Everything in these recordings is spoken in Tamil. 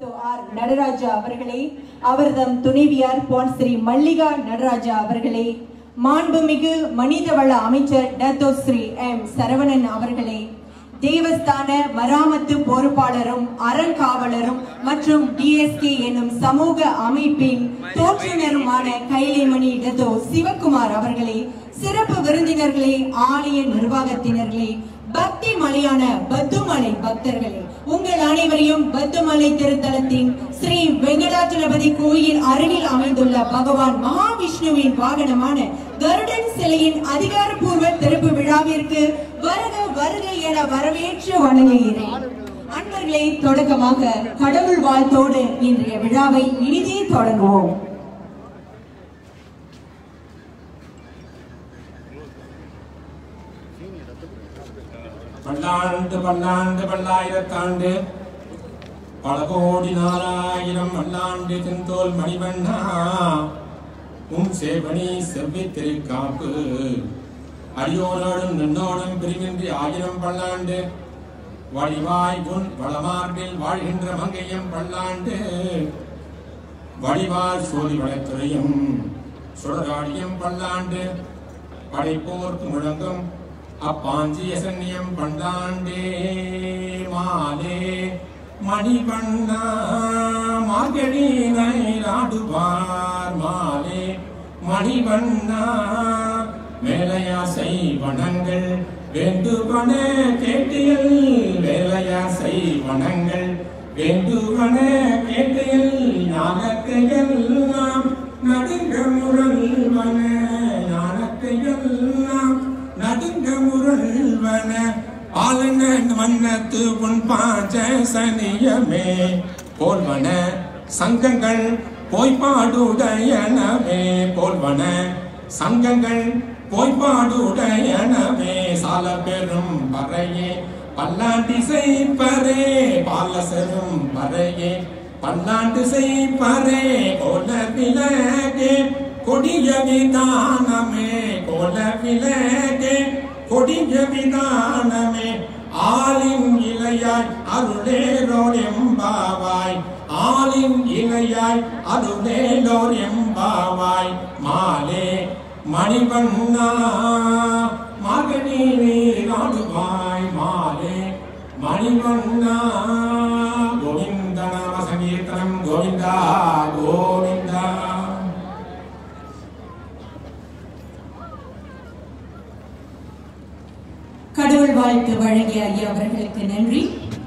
ஆர் நடராஜா அவர்களே அவர்தம் துணைவியார் பான் ஸ்ரீ மல்லிகா நடராஜா அவர்களே மாண்புமிகு மனிதவள அமைச்சர் டத்தோ ஸ்ரீ எம் சரவணன் அவர்களே தேவஸ்தான மராமத்து பொறுப்பாளரும் அறங்காவலரும் மற்றும் டிஎஸ்கே என்னும் சமூக அமைப்பின் தோற்றுநருமான கைலைமணி டத்தோ சிவக்குமார் அவர்களே சிறப்பு விருந்தினர்களே ஆலய நிர்வாகத்தினர்களே பக்தி மலையான பத்துமலை பக்தர்களே உங்கள் அனைவரையும் பத்துமலை திருத்தலத்தின் ஸ்ரீ வெங்கடாச்சலபதி கோயில் அருகில் அமைந்துள்ள பகவான் மகாவிஷ்ணுவின் வாகனமான கருடன் சிலையின் அதிகாரப்பூர்வ திறப்பு விழாவிற்கு வருக வருக என வரவேற்று வணங்குகிறேன் அன்பர்களே தொடக்கமாக கடவுள் வாழ்த்தோடு இன்றைய விழாவை இனிதே தொடங்குவோம் பல்லாண்டு பல்லாண்டு பல்லாயிரத்தாண்டு பல கோடி நாலாயிரம் பல்லாண்டு செந்தோல் மணிவண்ணா உன் சேவனி செவ்வி திருக்காப்பு அடியோனோடும் நின்னோடும் பிரிவின்றி ஆயிரம் பல்லாண்டு வடிவாய் உன் வளமார்பில் வாழ்கின்ற மங்கையம் பல்லாண்டு வடிவார் சோதி வளத்துறையும் சுடராடியம் பல்லாண்டு படைப்போர்க்கு முழங்கும் அப்பாஞ்சிய சன்னியம் பண்டாண்டே மாலே மணிவண்ணா மார்கழி நாடுவார் மாலே மணிவண்ணா மேலையாசை வனங்கள் வேண்டுவன கேட்டியல் வேலையாசை வனங்கள் வேண்டுவன கேட்டியல் ஞானத்தையெல்லாம் நடுங்க முரல்வன ஞானத்தையெல்லாம் நடுங்க முரல்வன ஆலன மன்னத்து உன் பாஞ்ச சனியமே போல்வன சங்கங்கள் போய்பாடுடையனவே போல்வன சங்கங்கள் போய்பாடுடையனவே சால பெரும் பறையே பல்லாண்டு செய்ப்பரே பாலசரும் பறையே பல்லாண்டு செய்ப்பரே கோல விலகே கொடிய விதானமே கோல விலகே கொடிய விதானமே ஆளின் இலையாய் அருளேலோர் எம்பாவாய் ஆளின் இலையாய் அருளேலோர் எம்பாவாய் மாலே மணிவண்ணா மகனி நீராடுவாய் மாலே மணிவண்ணா கோவிந்த நாம சங்கீர்த்தனம் கோவிந்தா கோவிந்தா கடவுள் வாழ்த்து வழங்கிய ஐயா அவர்களுக்கு நன்றி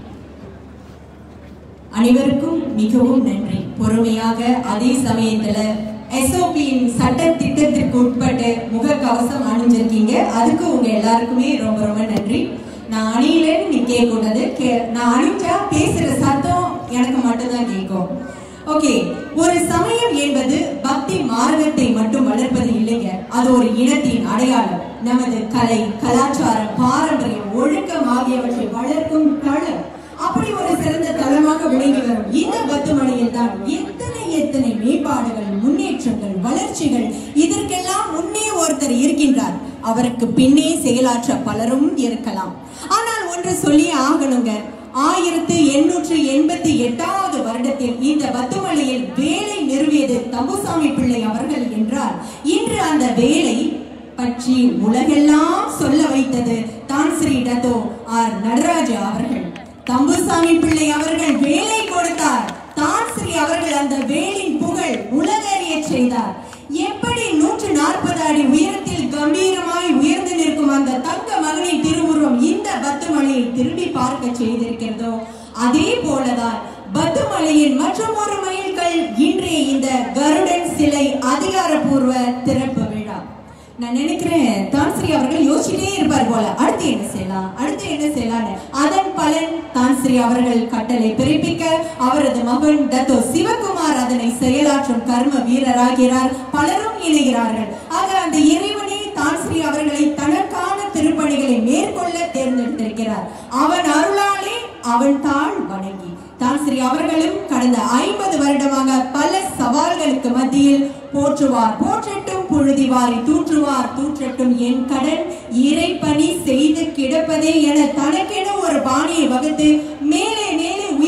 அனைவருக்கும் மிகவும் நன்றி பொறுமையாக அதே சமயத்துல எஸ்ஓபியின் சட்ட திட்டத்திற்கு உட்பட்டு முகக்கவசம் அணிஞ்சிருக்கீங்க அதுக்கு உங்க எல்லாருக்குமே ரொம்ப ரொம்ப நன்றி நான் அணியிலேன்னு நீ கேட்கக்கூடாது கே நான் அணிஞ்சா பேசுற சத்தம் எனக்கு மட்டும்தான் கேட்கும் ஓகே ஒரு சமயம் என்பது பக்தி மார்க்கத்தை மட்டும் வளர்ப்பது இல்லைங்க அது ஒரு இனத்தின் அடையாளம் நமது கலை கலாச்சாரம் பாரம்பரியம் ஒழுக்கம் ஆகியவற்றை வளர்க்கும் களம் அப்படி ஒரு சிறந்த தளமாக விளங்கி வரும் இந்த பத்துமணியில் தான் எத்தனை எத்தனை மேம்பாடுகள் முன்னேற்றங்கள் வளர்ச்சிகள் இதற்கெல்லாம் முன்னே ஒருத்தர் இருக்கின்றார் அவருக்கு பின்னே செயலாற்ற பலரும் இருக்கலாம் ஆனால் ஒன்று சொல்லி ஆகணுங்க ஆயிரத்து எண்ணூற்று எண்பத்தி எட்டாவது வருடத்தில் இந்த பத்துமலையில் வேலை நிறுவியது தம்புசாமி பிள்ளை அவர்கள் என்றார் இன்று அந்த வேலை பற்றி உலகெல்லாம் சொல்ல வைத்தது தான் ஸ்ரீ டத்தோ ஆர் நடராஜா அவர்கள் தம்புசாமி பிள்ளை அவர்கள் வேலை கொடுத்தார் தான் ஸ்ரீ அவர்கள் அந்த வேலின் புகழ் உலகறிய செய்தார் எப்படி நூற்று நாற்பது அடி உயரத்தில் கம்பீரமாய் உயர்ந்து நிற்கும் அந்த தங்க மகனின் திருவுருவம் இந்த பத்துமலையை திரும்பி பார்க்க செய்திருக்கிறதோ அதே போலதான் பத்துமலையின் மற்றும் ஒரு மைல்கள் இன்றைய இந்த கருடன் சிலை அதிகாரப்பூர்வ திறப்பு விழா நான் நினைக்கிறேன் தான்ஸ்ரீ அவர்கள் யோசிச்சுட்டே இருப்பார் போல அடுத்து என்ன செய்யலாம் அடுத்து என்ன செய்யலாம்னு அதன் பலன் தான்ஸ்ரீ அவர்கள் கட்டளை பிறப்பிக்க அவரது மகன் டத்தோ சிவகுமார் அதனை செயலாற்றும் கர்ம வீரராகிறார் பலரும் இணைகிறார்கள் ஆக அந்த இறைவனே தான்ஸ்ரீ அவர்களை தனக்கான திருப்பணிகளை மேற்கொள்ள தேர்ந்தெடுத்திருக்கிறார் அவன் அருளாலே அவன் தாழ் வணங்கி தான்ஸ்ரீ அவர்களும் கடந்த ஐம்பது வருடமாக பல சவால்களுக்கு மத்தியில் போற்றுவார் போற்றட்டும் புழுதிவாரி தூற்றுவார் தூற்றட்டும் என் கடன் இறைப்பணி செய்து கிடப்பதே என தனக்கென ஒரு பாணியை வகுத்து மேலே மேலே உயர்ந்து கொண்டு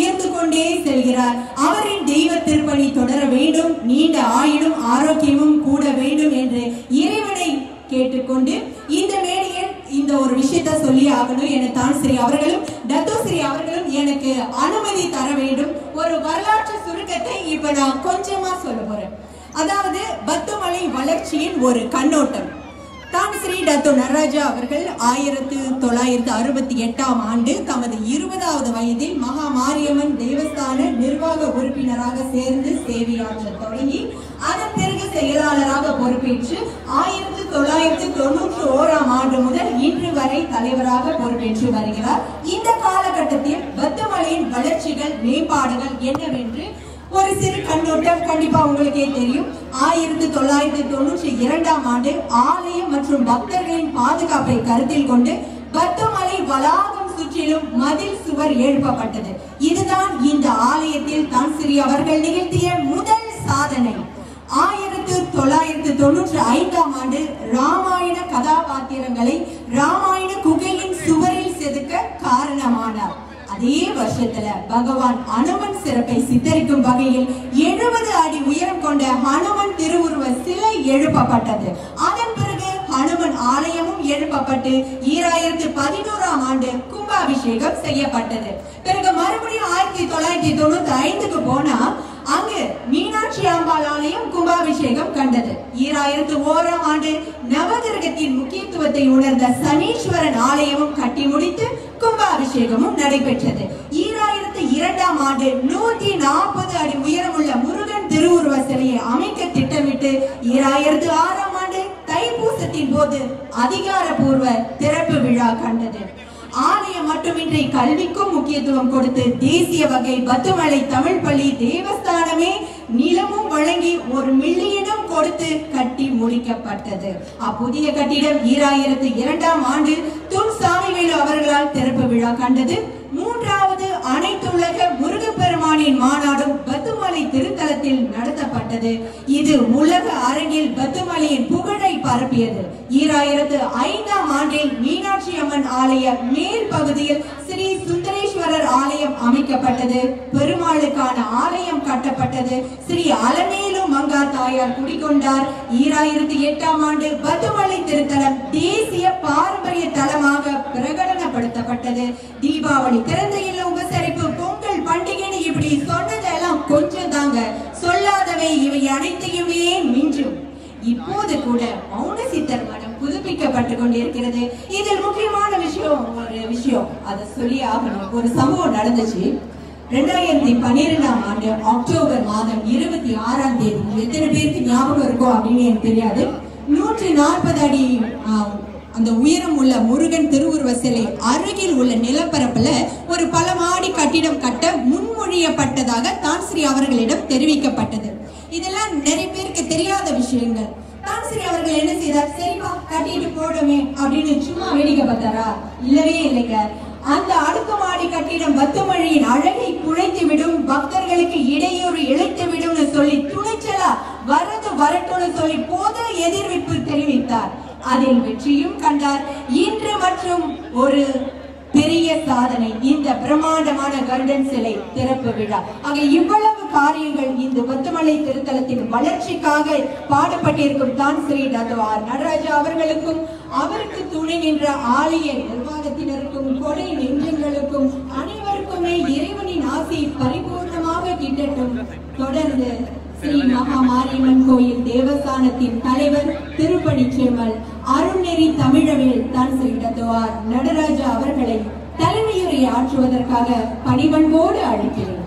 கொண்டே செல்கிறார் அவரின் தெய்வ திருப்பணி தொடர வேண்டும் நீண்ட ஆயுளும் ஆரோக்கியமும் கூட வேண்டும் என்று இறைவனை கேட்டுக்கொண்டு இந்த மேடையில் இந்த ஒரு விஷயத்த சொல்லி ஆகணும் என தான் ஸ்ரீ அவர்களும் தத்தோஸ்ரீ அவர்களும் எனக்கு அனுமதி தர வேண்டும் ஒரு வரலாற்று சுருக்கத்தை இப்ப நான் கொஞ்சமா சொல்ல போறேன் அதாவது பத்துமலை வளர்ச்சியின் ஒரு கண்ணோட்டம் தான் ஸ்ரீ டத்தோ நடராஜா அவர்கள் ஆயிரத்து தொள்ளாயிரத்து அறுபத்தி எட்டாம் ஆண்டு தமது இருபதாவது வயதில் மகா மாரியம்மன் தேவஸ்தான நிர்வாக உறுப்பினராக சேர்ந்து சேவையாற்ற தொடங்கி அதன் பிறகு செயலாளராக பொறுப்பேற்று ஆயிரத்து தொள்ளாயிரத்து தொண்ணூற்றி ஓராம் ஆண்டு முதல் இன்று வரை தலைவராக பொறுப்பேற்று வருகிறார் இந்த காலகட்டத்தில் பத்துமலையின் வளர்ச்சிகள் மேம்பாடுகள் என்னவென்று ஒரு சிறு கண்ணோட்டம் கண்டிப்பா உங்களுக்கே தெரியும் ஆயிரத்தி தொள்ளாயிரத்தி தொண்ணூற்றி இரண்டாம் ஆண்டு ஆலயம் மற்றும் பக்தர்களின் பாதுகாப்பை கருத்தில் கொண்டு பத்துமலை வளாகம் சுற்றிலும் மதில் சுவர் எழுப்பப்பட்டது இதுதான் இந்த ஆலயத்தில் தான் ஸ்ரீ அவர்கள் நிகழ்த்திய முதல் சாதனை ஆயிரத்து தொள்ளாயிரத்து தொண்ணூற்றி ஐந்தாம் ஆண்டு ராமாயண கதாபாத்திரங்களை ராமாயண குகையின் சுவரில் செதுக்க காரணமானார் அதே வருஷத்துல பகவான் அனுமன் சிறப்பை சித்தரிக்கும் வகையில் எழுபது அடி உயரம் கொண்ட ஹனுமன் திருவுருவ சிலை எழுப்பப்பட்டது அதன் பிறகு ஹனுமன் ஆலயமும் எழுப்பப்பட்டு ஈராயிரத்து பதினோராம் ஆண்டு கும்பாபிஷேகம் செய்யப்பட்டது பிறகு மறுபடியும் ஆயிரத்தி தொள்ளாயிரத்தி தொண்ணூத்தி ஐந்துக்கு போனா அங்கு மீனாட்சி அம்பாள் ஆலயம் கும்பாபிஷேகம் கண்டது ஈராயிரத்து ஓராம் ஆண்டு நவகிரகத்தின் முக்கியத்துவத்தை உணர்ந்த சனீஸ்வரன் ஆலயமும் கட்டி முடித்து கும்பாபிஷேகமும் நடைபெற்றது ஈராயிரத்து இரண்டாம் ஆண்டு நூத்தி நாற்பது அடி உயரமுள்ள முருகன் திருவுருவ சிலையை அமைக்க திட்டமிட்டு ஈராயிரத்து ஆறாம் ஆண்டு தைப்பூசத்தின் போது அதிகாரப்பூர்வ திறப்பு விழா கண்டது ஆலயம் மட்டுமின்றி கல்விக்கும் முக்கியத்துவம் கொடுத்து தேசிய வகை பத்துமலை தமிழ் பள்ளி தேவஸ்தானமே நிலமும் வழங்கி ஒரு மில்லியனும் கொடுத்து கட்டி முடிக்கப்பட்டது அப்புதிய கட்டிடம் ஈராயிரத்து இரண்டாம் ஆண்டு துன் சாமிவேலு அவர்களால் திறப்பு விழா கண்டது மூன்றாவது அனைத்துலக முருகப்பெருமானின் மாநாடும் பத்துமலை திருத்தலத்தில் நடத்தப்பட்டது இது உலக அரங்கில் பத்துமலையின் புகழை பரப்பியது ஈராயிரத்து ஐந்தாம் ஆண்டில் மீனாட்சி அம்மன் ஆலய மேல் பகுதியில் ஸ்ரீ சுந்தரேஸ்வரர் ஆலயம் அமைக்கப்பட்டது பெருமாளுக்கான ஆலயம் கட்டப்பட்டது ஸ்ரீ அலமேலு மங்கா தாயார் குடிகொண்டார் ஈராயிரத்தி எட்டாம் ஆண்டு பத்துமலை திருத்தலம் தேசிய பாரம்பரிய தலமாக பிரகடனப்படுத்தப்பட்டது தீபாவளி பிறந்த இல்ல உபசரிப்பு பொங்கல் பண்டிகைன்னு இப்படி சொன்னதெல்லாம் கொஞ்சம் தாங்க சொல்லாதவை இவை அனைத்தையுமே மிஞ்சும் இப்போது கூட மௌன சித்தர் மடம் புதுப்பிக்கப்பட்டு கொண்டிருக்கிறது இதில் முக்கியமான விஷயம் ஒரு விஷயம் அதை சொல்லி ஆகணும் ஒரு சம்பவம் நடந்துச்சு ரெண்டாயிரத்தி பன்னிரெண்டாம் ஆண்டு அக்டோபர் மாதம் இருபத்தி ஆறாம் தேதி எத்தனை பேருக்கு ஞாபகம் இருக்கும் அப்படின்னு எனக்கு தெரியாது நூற்றி நாற்பது அடி ஆஹ், அந்த உயரம் உள்ள முருகன் திருவுருவ சிலை அருகில் உள்ள நிலப்பரப்புல ஒரு பல மாடி கட்டிடம் கட்ட முன்மொழியப்பட்டதாக தான்ஸ்ரீ அவர்களிடம் தெரிவிக்கப்பட்டது இதெல்லாம் நிறைய பேருக்கு தெரியாத விஷயங்கள் தான்ஸ்ரீ அவர்கள் என்ன செய்தார் சரிப்பா கட்டிட்டு போடுமே அப்படின்னு சும்மா வேடிக்கை பார்த்தாரா இல்லவே இல்லைங்க அந்த அடுக்குமாடி கட்டிடம் பத்துமழையின் அழகை குழைத்து விடும் பக்தர்களுக்கு இடையூறு இழைத்து விடும்னு சொல்லி துணிச்சலா வரது வரட்டும்னு சொல்லி பொது எதிர்விப்பு தெரிவித்தார் அதில் வெற்றியும் கண்டார் இன்று மற்றும் ஒரு பெரிய சாதனை இந்த பிரம்மாண்டமான கருடன் சிலை திறப்பு விழா ஆக இவ்வளவு காரியங்கள் இந்த பத்துமலை திருத்தலத்தின் வளர்ச்சிக்காக பாடுபட்டிருக்கும் தான் ஸ்ரீ தத்துவார் நடராஜா அவர்களுக்கும் அவருக்கு துணை நின்ற ஆலய நிர்வாகத்தினருக்கும் கொடை நெஞ்சங்களுக்கும் அனைவருக்குமே இறைவனின் ஆசை பரிபூர்ணமாக கிட்டட்டும் தொடர்ந்து ஸ்ரீ மகா மாரியம்மன் கோயில் தேவஸ்தானத்தின் தலைவர் திருப்பணிச்செம்மல் அருள்நெறி தமிழவேல் தான் ஸ்ரீ தத்துவார் நடராஜா அவர்களை தலைமையுரை ஆற்றுவதற்காக பணிவன்போடு அழைக்கிறேன்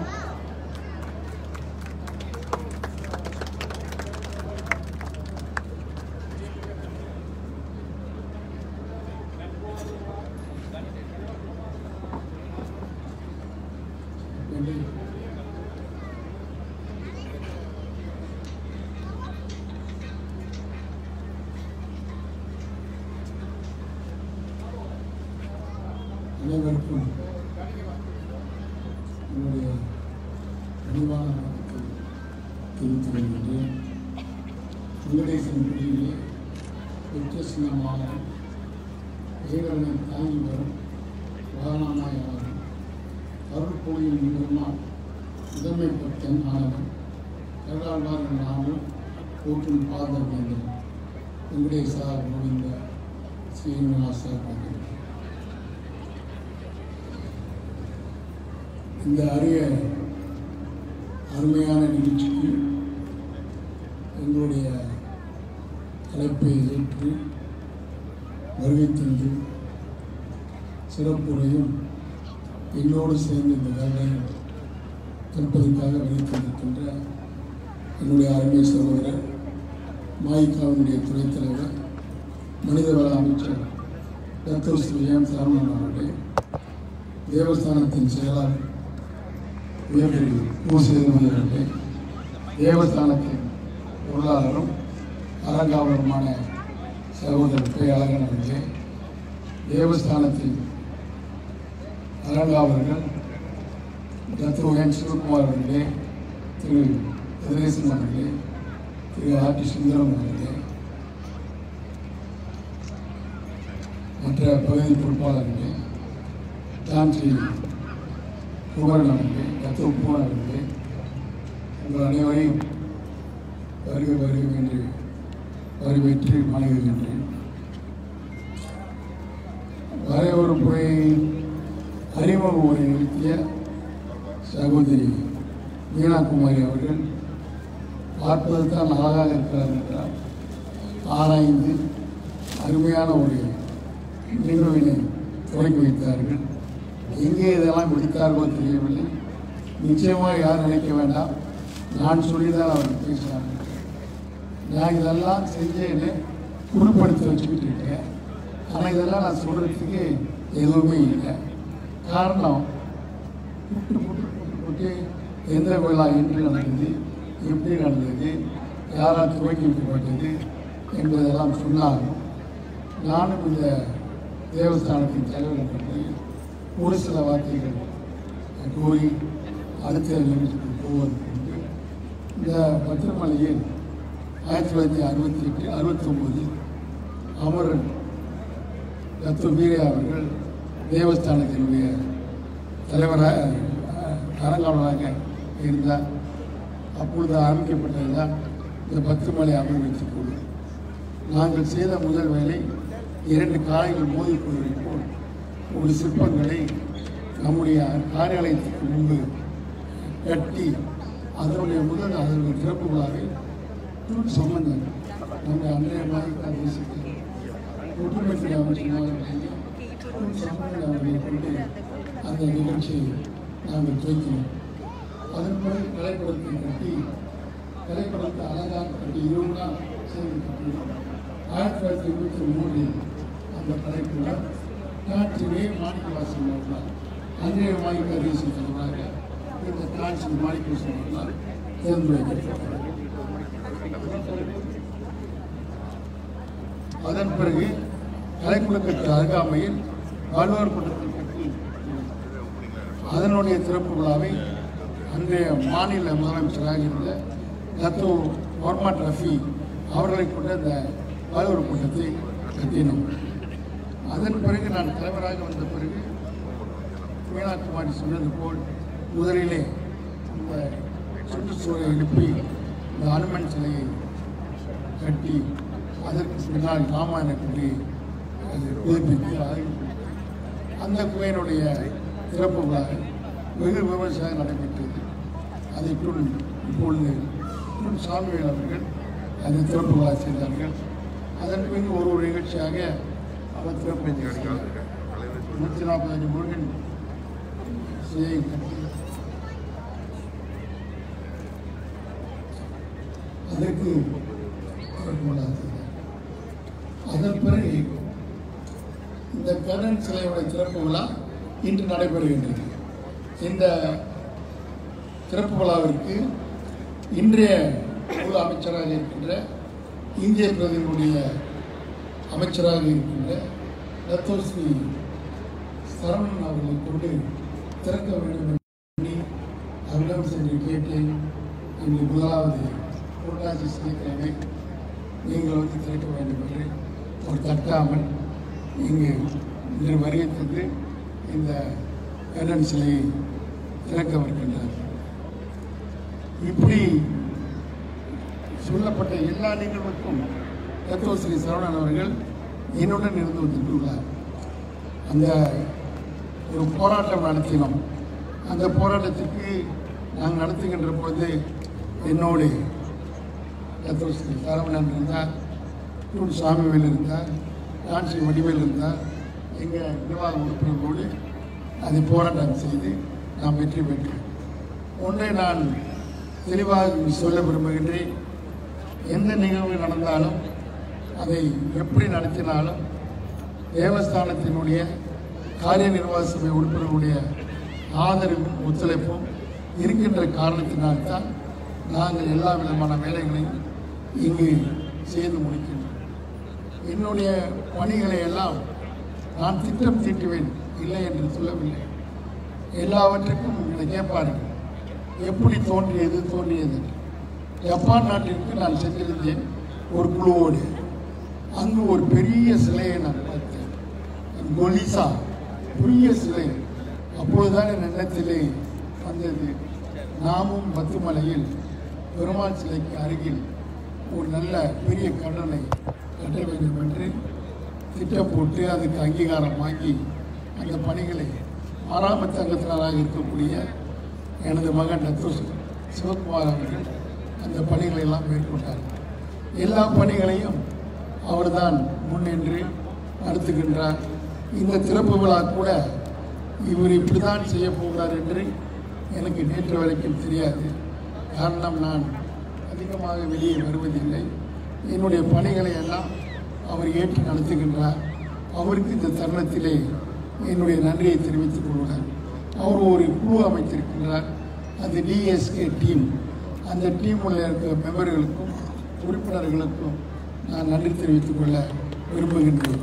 அனைவருக்கும் என்னுடைய பணிவான வணக்கத்தை தெரிவித்துக் கொள்கின்றேன் வெங்கடேசன் குடியிலே பெற்ற சின்னமாக இறைவனை தாங்கி வரும் வாகனமாய் வரும் அருள் பொழியின் பெருமாள் முதன்மை பக்தன் ஆனவன் கருடாழ்வார் நாமும் போற்றும் பாத வேண்டும் வெங்கடேசா கோவிந்த ஸ்ரீனிவாசா கோவிந்த இந்த அரிய அருமையான நிகழ்ச்சிக்கு எங்களுடைய அழைப்பை ஏற்று வருகை தந்து சிறப்புரையும் என்னோடு சேர்ந்து இந்த வேலையை கற்பதற்காக வருகை தந்திருக்கின்ற என்னுடைய அருமை சகோதரர் மாயிகாவினுடைய துணைத் தலைவர் மனிதவள அமைச்சர் டாக்டர் ஸ்ரீ எம் சரவணன் அவர்களே தேவஸ்தானத்தின் செயலாளர் உயர்திரு பூசேதுமதி அவர்களே தேவஸ்தானத்தின் பொருளாளரும் அரங்காவலருமான சகோதரர் பே அழகன் அவர்களே தேவஸ்தானத்தின் அரங்காவலர்கள் டாக்டர் என் சிவகுமார் அவர்களே திரு திரேசன் அவர்களே திரு ஆர் டி சுந்தரம் அவர்களே மற்ற பகுதி பொறுப்பாளர்களே டான்ஸ்ரீ குமரன் அவர்களே டாக்டர் பூவன் அவர்களே உங்கள் அனைவரையும் வருக வருக என்று வரவேற்று வணங்குகின்றேன் வரையொரு புரை அறிமுக உரை நிறுத்திய சகோதரி மீனாகுமாரி அவர்கள் பார்ப்பது தான் அழகாக இருக்கிறார் என்றால் ஆராய்ந்து அருமையான ஒரு நிகழ்வினை தொடங்கி வைத்தார்கள் எங்கே இதெல்லாம் விடுத்தார்களோ தெரியவில்லை நிச்சயமாக யாரும் நினைக்க வேண்டாம் நான் சொல்லிதான் அவர் பேசுகிறாங்க நான் இதெல்லாம் செஞ்சேன்னு குறிப்படுத்தி வச்சுக்கிட்டு இருக்கேன் ஆனால் இதெல்லாம் நான் சொல்கிறதுக்கு எதுவுமே இல்லை காரணம் புட்டு புட்டு புட்டு புட்டு எந்த விழா என்று நடந்தது எப்படி நடந்தது யாரால் துவக்கி வைக்கப்பட்டது என்பதெல்லாம் சொன்னாலும் நானும் இந்த தேவஸ்தானத்தின் தலைவர் பற்றி ஒரு சில வார்த்தைகள் கூறி அடுத்த நிகழ்ச்சிக்கு போவதற்கு முன்பு இந்த பத்திரமலையில் ஆயிரத்தி தொள்ளாயிரத்தி அறுபத்தி எட்டு அறுபத்தி ஒம்பது அமரன் தத்துவ வீரையா அவர்கள் தேவஸ்தானத்தினுடைய தலைவராக அஹ், அரங்காவலராக இருந்தார் அப்பொழுது ஆரம்பிக்கப்பட்டதுதான் இந்த பத்திரமலை அமர்வித்துக் குழு நாங்கள் செய்த முதல் வேலை இரண்டு காளைகள் மோதிக்கொள்வதை போல் ஒரு சிற்பங்களை நம்முடைய காரியாலயத்துக்கு முன்பு கட்டி அதனுடைய முதல் அதனுடைய திறப்பு விழாவை சம்பந்தம் நம்முடைய அன்றைய மாதிரி தேசிக்கு ஒற்றுமைத்துறை அமைச்சர் சம்பந்தம் அவர்களை கொண்டு அந்த நிகழ்ச்சியை நாங்கள் துவக்கினோம் அதன் பிறகு கலைப்படத்தை கட்டி கலைப்படத்தை அழகாக கட்டி இருபது நாள் சேர்ந்து கட்டினோம் ஆயிரத்தி தொள்ளாயிரத்தி இருபத்தி மூணில் அந்த கலைப்புல காற்றிலே மாணிக்கவாசன் அவர்களால் அன்றைய மாணிக்க தேசிய தலைவராக இந்த காட்சி மாணிக்கவாசன் அவர்களால் தேர்ந்து வைக்கப்பட்டார் அதன் பிறகு கலைக்குழுக்கத்து அருகாமையில் வள்ளுவர் கூட்டத்தில் கட்டி அதனுடைய திறப்பு விழாவை அன்றைய மாநில முதலமைச்சராக இருந்த தத்தோ வர்மாட் ரஃபி அவர்களை கொண்டு அந்த வள்ளுவர் கூட்டத்தை கட்டினோம் அதன் பிறகு நான் தலைவராக வந்த பிறகு மீனாகுமாரி சொன்னது போல் முதலிலே இந்த சுற்றுச்சூழலை எழுப்பி இந்த அனுமன் சிலையை கட்டி அதற்கு பின்னால் ராமாயண குடி அது புதுப்பித்து அதை அந்த குகையினுடைய திறப்பு விழா வெகு விமர்சையாக நடைபெற்றது அதை துள் இப்பொழுது துள் சாமிவேல் அவர்கள் அந்த திறப்பு விழா செய்தார்கள் அதன் பின் ஒரு ஒரு நிகழ்ச்சியாக அவர் திறப்பு செய்தார். நூற்றி நாற்பத்தஞ்சு முருகன் சிலையை கட்டி அதற்கு திறப்பு விழா செய்தார். அதன் பிறகு இந்த கர்ணன் சிலையோட திறப்பு விழா இன்று நடைபெறுகின்றது இந்த திறப்பு விழாவிற்கு இன்றைய குழு அமைச்சராக இருக்கின்ற இந்திய பிரதிநிதியுடைய அமைச்சராக இருக்கின்ற ரத்தோஸ்ரீ சரவணன் அவர்களை கொண்டு திறக்க வேண்டும் என்று எண்ணி அவரிடம் சென்று கேட்டேன் இன்று முதலாவது புரட்டாசி சனிக்கிழமை நீங்கள் வந்து திறக்க வேண்டும் என்று ஒரு தட்டாமல் இங்கு இன்று வருகை தந்து இந்த கண்ணன் சிலையை திறக்க வருகின்றார் இப்படி சொல்லப்பட்ட எல்லா நிகழ்வுக்கும் தத்துவ ஸ்ரீ சரவணன் அவர்கள் என்னுடன் இருந்து வந்துட்டுள்ளார் அந்த ஒரு போராட்டம் நடத்தினோம் அந்த போராட்டத்திற்கு நாங்கள் நடத்துகின்ற போது என்னோடு தத்துவ ஸ்ரீ சரவணன் இருந்தார் டூன் சாமிவேல் இருந்தார் காஞ்சி வடிவேல் இருந்தார் எங்கள் நிர்வாக உறுப்பினர்களோடு அதை போராட்டம் செய்து நாம் வெற்றி பெற்றோம் ஒன்றை நான் தெளிவாக சொல்ல விரும்புகின்றேன் எந்த நிகழ்வு நடந்தாலும் அதை எப்படி நடத்தினாலும் தேவஸ்தானத்தினுடைய காரிய நிர்வாக சபை உறுப்பினர்களுடைய ஆதரவும் ஒத்துழைப்பும் இருக்கின்ற காரணத்தினால்தான் நாங்கள் எல்லா விதமான வேலைகளையும் இங்கு செய்து முடிக்கின்றோம் என்னுடைய பணிகளை எல்லாம் நான் திட்டம் தீட்டுவேன் இல்லை என்று சொல்லவில்லை எல்லாவற்றுக்கும் இதை கேட்பார்கள் எப்படி தோன்றியது தோன்றியது என்று. ஜப்பான் நாட்டிற்கு நான் சென்றிருந்தேன் ஒரு குழுவோடு அங்கு ஒரு பெரிய சிலையை நான் பார்த்தேன் கொலிசா பெரிய சிலை அப்பொழுதுதான் என் எண்ணத்திலே வந்தது நாமும் பத்துமலையில் பெருமாள் சிலைக்கு அருகில் ஒரு நல்ல பெரிய கடனை கட்ட வேண்டும் என்று திட்டம் போட்டு அதுக்கு அங்கீகாரம் வாங்கி அந்த பணிகளை ஆறாமத்து அங்கத்தினராக இருக்கக்கூடிய எனது மகன் நத்து சிவகுமார் அவர்கள் அந்த பணிகளை எல்லாம் மேற்கொண்டார் எல்லா பணிகளையும் அவர்தான் முன்னின்று நடத்துகின்றார் இந்த திறப்பு விழா கூட இவர் இப்படிதான் செய்ய போகிறார் என்று எனக்கு நேற்று வரைக்கும் தெரியாது காரணம் நான் அதிகமாக வெளியே வருவதில்லை என்னுடைய பணிகளை எல்லாம் அவர் ஏற்று நடத்துகின்றார் அவருக்கு இந்த தருணத்திலே என்னுடைய நன்றியை தெரிவித்துக் கொள்கிறார் அவர் ஒரு குழு அமைத்திருக்கின்றார் அந்த டிஎஸ்கே டீம் அந்த டீமில் இருக்கிற மெம்பர்களுக்கும் உறுப்பினர்களுக்கும் நான் நன்றி தெரிவித்துக் கொள்ள விரும்புகின்றேன்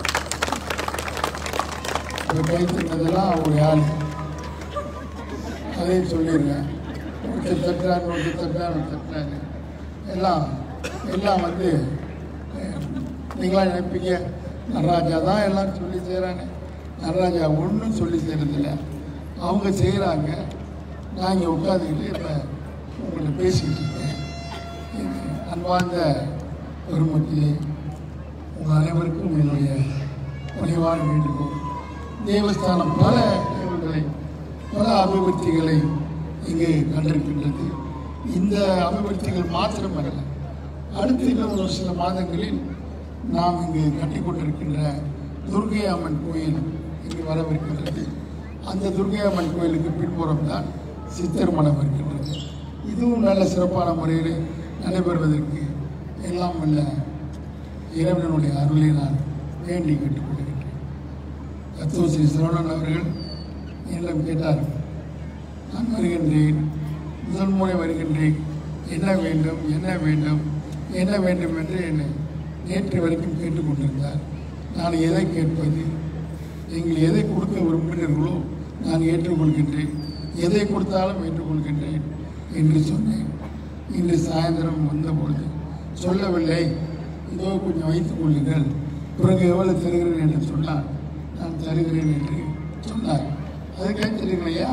இப்போ கைத்தட்டதெல்லாம் அவர் யார் அதையும் சொல்லிடுறேன் ஒருத்தர் தட்டுறாரு ஒருத்தர் தட்டுறாரு ஒருத்தர் தட்டுறாரு எல்லாம் எல்லாம் வந்து அஹ், நீங்களா நினைப்பீங்க நடராஜா தான் எல்லாம் சொல்லி செய்கிறாங்க நடராஜா ஒன்றும் சொல்லி செய்கிறதில்ல அவங்க செய்கிறாங்க நான் இங்கே உட்காந்துக்கிட்டு இப்போ உங்களை பேசிக்கிட்டு இருக்கேன் இது அன்பார்ந்த பெருமக்களே உங்கள் அனைவருக்கும் என்னுடைய பணிவான வேண்டுகோள் தேவஸ்தானம் பல நிகழ்வுகளை பல அபிவிருத்திகளை இங்கு கண்டிருக்கின்றது இந்த அபிவிருத்திகள் மாத்திரமல்ல அடுத்த இன்னும் ஒரு சில மாதங்களில் நாம் இங்கு கட்டிக் கொண்டிருக்கின்ற துர்கை அம்மன் கோயில் இங்கு வரவிருக்கின்றது அந்த துர்கை அம்மன் கோயிலுக்கு பின்புறம் தான் சித்தர் மடம் இருக்கின்றது இதுவும் நல்ல சிறப்பான முறையில் நடைபெறுவதற்கு எல்லாம் வல்ல இறைவனுடைய அருளை நான் வேண்டி கேட்டுக்கொள்கின்றேன் தத்துவ ஸ்ரீ சரவணன் அவர்கள் என்னிடம் கேட்டார் நான் வருகின்றேன் முதல் முறை வருகின்றேன் என்ன வேண்டும் என்ன வேண்டும் என்ன வேண்டும் என்று என்னை நேற்று வரைக்கும் கேட்டுக்கொண்டிருந்தார் நான் எதை கேட்பது நீங்கள் எதை கொடுக்க விரும்புகிறீர்களோ நான் ஏற்றுக்கொள்கின்றேன் எதை கொடுத்தாலும் ஏற்றுக்கொள்கின்றேன் என்று சொன்னேன் இன்று சாயந்தரம் வந்தபொழுது சொல்லவில்லை இதோ கொஞ்சம் வைத்துக் கொள்ளுங்கள் பிறகு எவ்வளவு தருகிறேன் என்று சொன்னார் நான் தருகிறேன் என்று சொன்னார் அதை கேட்டுருக்கலையா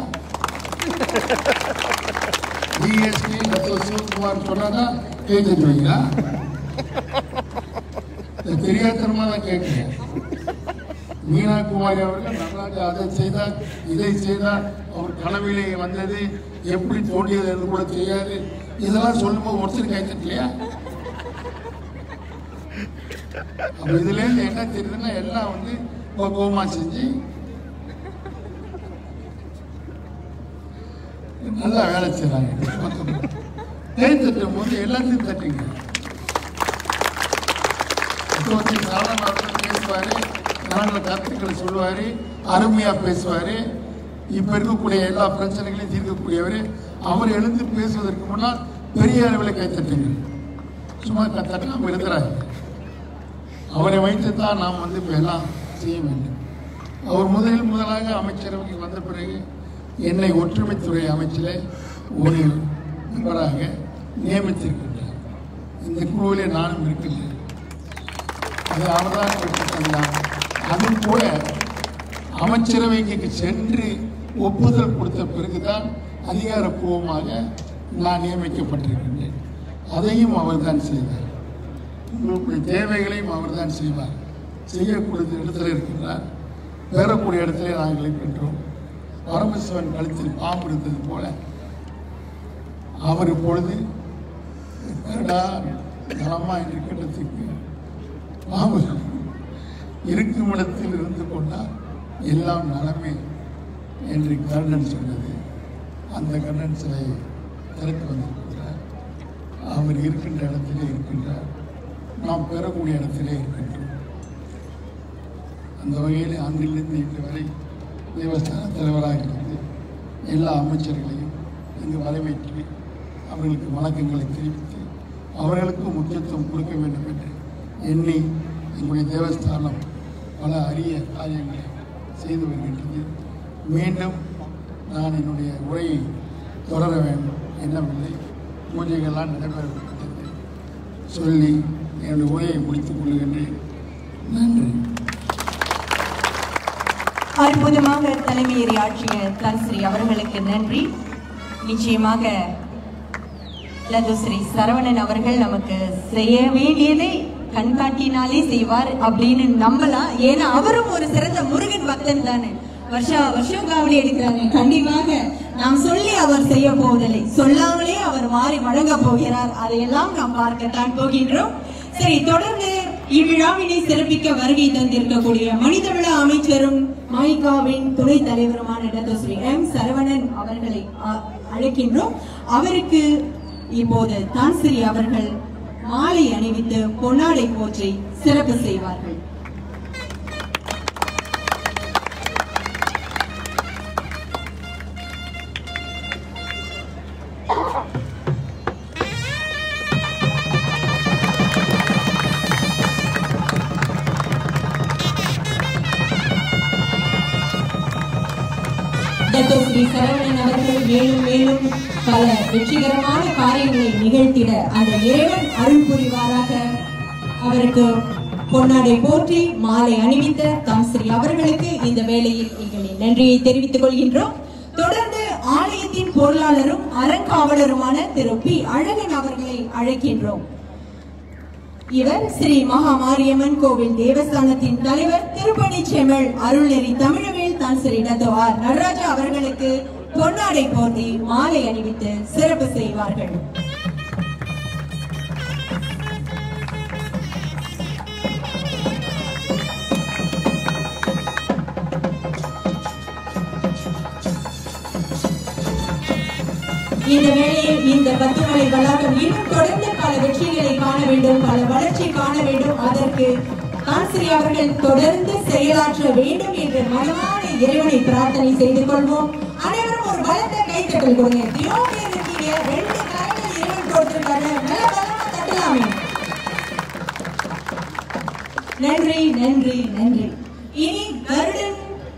டிஎஸ்பி டாக்டர் சிவகுமார் சொன்னா கேட்டுருவீங்களா இது தெரியாதனமா தான் கேட்கிறேன் மீனா குமாரி அவர்கள் நடராஜா அதை செய்தார் இதை செய்தார் அவர் கனவிலே வந்தது எப்படி தோண்டியது என்று கூட தெரியாது இதெல்லாம் சொல்லும்போது ஒருத்தர் கைத்தட்டலையா அப்ப இதுல இருந்து என்ன தெரியுதுன்னா எல்லாம் வந்து கோமா செஞ்சு நல்லா வேலை செய்றாங்க கை தட்டும் போது எல்லாத்தையும் தட்டுங்க முக்கியமந்திரி சாதாரண பேசுவாரு நல்ல கருத்துக்களை சொல்லுவாரு அருமையா பேசுவாரு இப்ப இருக்கக்கூடிய எல்லா பிரச்சனைகளையும் தீர்க்கக்கூடியவர் அவர் எழுந்து பேசுவதற்கு முன்னால் பெரிய அளவில் கைத்தட்டுங்க சும்மா க- தட்டாம இருக்கிறாரு அவரை வைத்து தான் நாம் வந்து இப்ப எல்லாம் செய்ய வேண்டும் அவர் முதலில் முதலாக அமைச்சரவைக்கு வந்த பிறகு என்னை ஒற்றுமைத்துறை அமைச்சிலே ஒரு மெம்பராக நியமித்திருக்கின்றார் இந்த குழுவிலே நானும் இருக்கின்றேன் அது அவர்தான் வெற்றி தந்தார் அதுவும் கூட அமைச்சரவைக்கு சென்று ஒப்புதல் கொடுத்த பிறகுதான் அதிகாரப்பூர்வமாக நான் நியமிக்கப்பட்டிருக்கின்றேன் அதையும் அவர்தான் செய்தார் உங்களுடைய தேவைகளையும் அவர்தான் செய்வார் செய்யக்கூடிய இடத்துல இருக்கின்றார் பெறக்கூடிய இடத்துல நாங்கள் இருக்கின்றோம் பரமசிவன் கழுத்தில் பாம்பு இருந்தது போல அவர் இப்பொழுது கரடா நலமா இருக்கின்றதுக்கு பாம்பு இருக்கும் இடத்தில் இருந்து கொண்டால் எல்லாம் நலமே என்று கர்ணன் சொன்னது அந்த கர்ணன் சிலையை திறக்க வந்திருக்கிறார் அவர் இருக்கின்ற இடத்திலே இருக்கின்றார் நாம் பெறக்கூடிய இடத்திலே இருக்கின்றோம் அந்த வகையில் அன்றிலிருந்து இன்று வரை தேவஸ்தான தலைவராக இருந்து எல்லா அமைச்சர்களையும் இங்கு வரவேற்று அவர்களுக்கு வணக்கங்களை தெரிவித்து அவர்களுக்கு முக்கியத்துவம் கொடுக்க வேண்டும் என்று எண்ணி எங்களுடைய தேவஸ்தானம் பல அரிய காரியங்களை செய்து வருகின்றது மீண்டும் நான் என்னுடைய உரையை தொடர வேண்டும் எண்ணவில்லை பூஜைகள்லாம் நடைபெறப்பட்டது சொல்லி என்னுடைய உரையை முடித்துக் கொள்கின்றேன் நன்றி அற்புதமாக தலைமையேறி ஆற்றிய தன்ஸ்ரீ அவர்களுக்கு நன்றி நிச்சயமாக லதுஸ்ரீ சரவணன் அவர்கள் நமக்கு செய்ய வேண்டியதை கண்காட்டினாலே செய்வார் அப்படின்னு நம்பலாம் ஏன்னா அவரும் ஒரு சிறந்த முருகன் பக்தன் தானே வருஷா வருஷம் காவடி எடுக்கிறாங்க கண்டிப்பாக நாம் சொல்லி அவர் செய்ய போவதில்லை சொல்லாமலே அவர் மாறி வழங்க போகிறார் அதையெல்லாம் நாம் பார்க்கத்தான் போகின்றோம் சரி தொடர்ந்து இவ்விழாவினை சிறப்பிக்க வருகை தந்திருக்கக்கூடிய மனிதவள அமைச்சரும் மாய்காவின் துணைத் தலைவருமான டாக்டர் ஸ்ரீ எம் சரவணன் அவர்களை அ- அழைக்கின்றோம் அவருக்கு இப்போது தான்சிரி அவர்கள் மாலை அணிவித்து பொன்னாடை போற்றி சிறப்பு செய்வார்கள் டாக்டர் ஸ்ரீ சரவணன் அவர்கள் மேலும் மேலும் பல வெற்றிகரமான காரியங்களை நிகழ்த்திட அந்த இறைவன் அருள் புரிவாராக அவருக்கு பொன்னாடை போற்றி மாலை அணிவித்த தாம்ஸ்ரீ அவர்களுக்கு இந்த வேளையில் எங்களின் நன்றியை தெரிவித்துக் கொள்கின்றோம் தொடர்ந்து ஆலயத்தின் பொருளாளரும் அறங்காவலருமான திரு பி அழகன் அவர்களை அழைக்கின்றோம் இவர் ஸ்ரீ மகா மாரியம்மன் கோவில் தேவஸ்தானத்தின் தலைவர் திருப்பணி செம்மல் அருள்நெறி தமிழவேல் தான் ஸ்ரீ டத்தோ ஆர் நடராஜா அவர்களுக்கு பொன்னாடை போர்த்தி மாலை அணிவித்து சிறப்பு செய்வார்கள் இந்த வேளையில் இந்த பத்துமலை வளாகம் இன்னும் தொடர்ந்து பல வெற்றிகளை காண வேண்டும் பல வளர்ச்சி காண வேண்டும் அதற்கு கான்சிரி அவர்கள் தொடர்ந்து செயலாற்ற வேண்டும் என்று மனமான இறைவனை பிரார்த்தனை செய்து கொள்வோம் அனைவரும் ஒரு பலத்த கைத்தட்டல் கொடுங்க எத்தனையோ பேர் இருக்கீங்க ரெண்டு கரங்கள் இறைவன் கொடுத்திருக்காங்க நல்ல பலமா தட்டலாமே நன்றி நன்றி நன்றி இனி கருடன்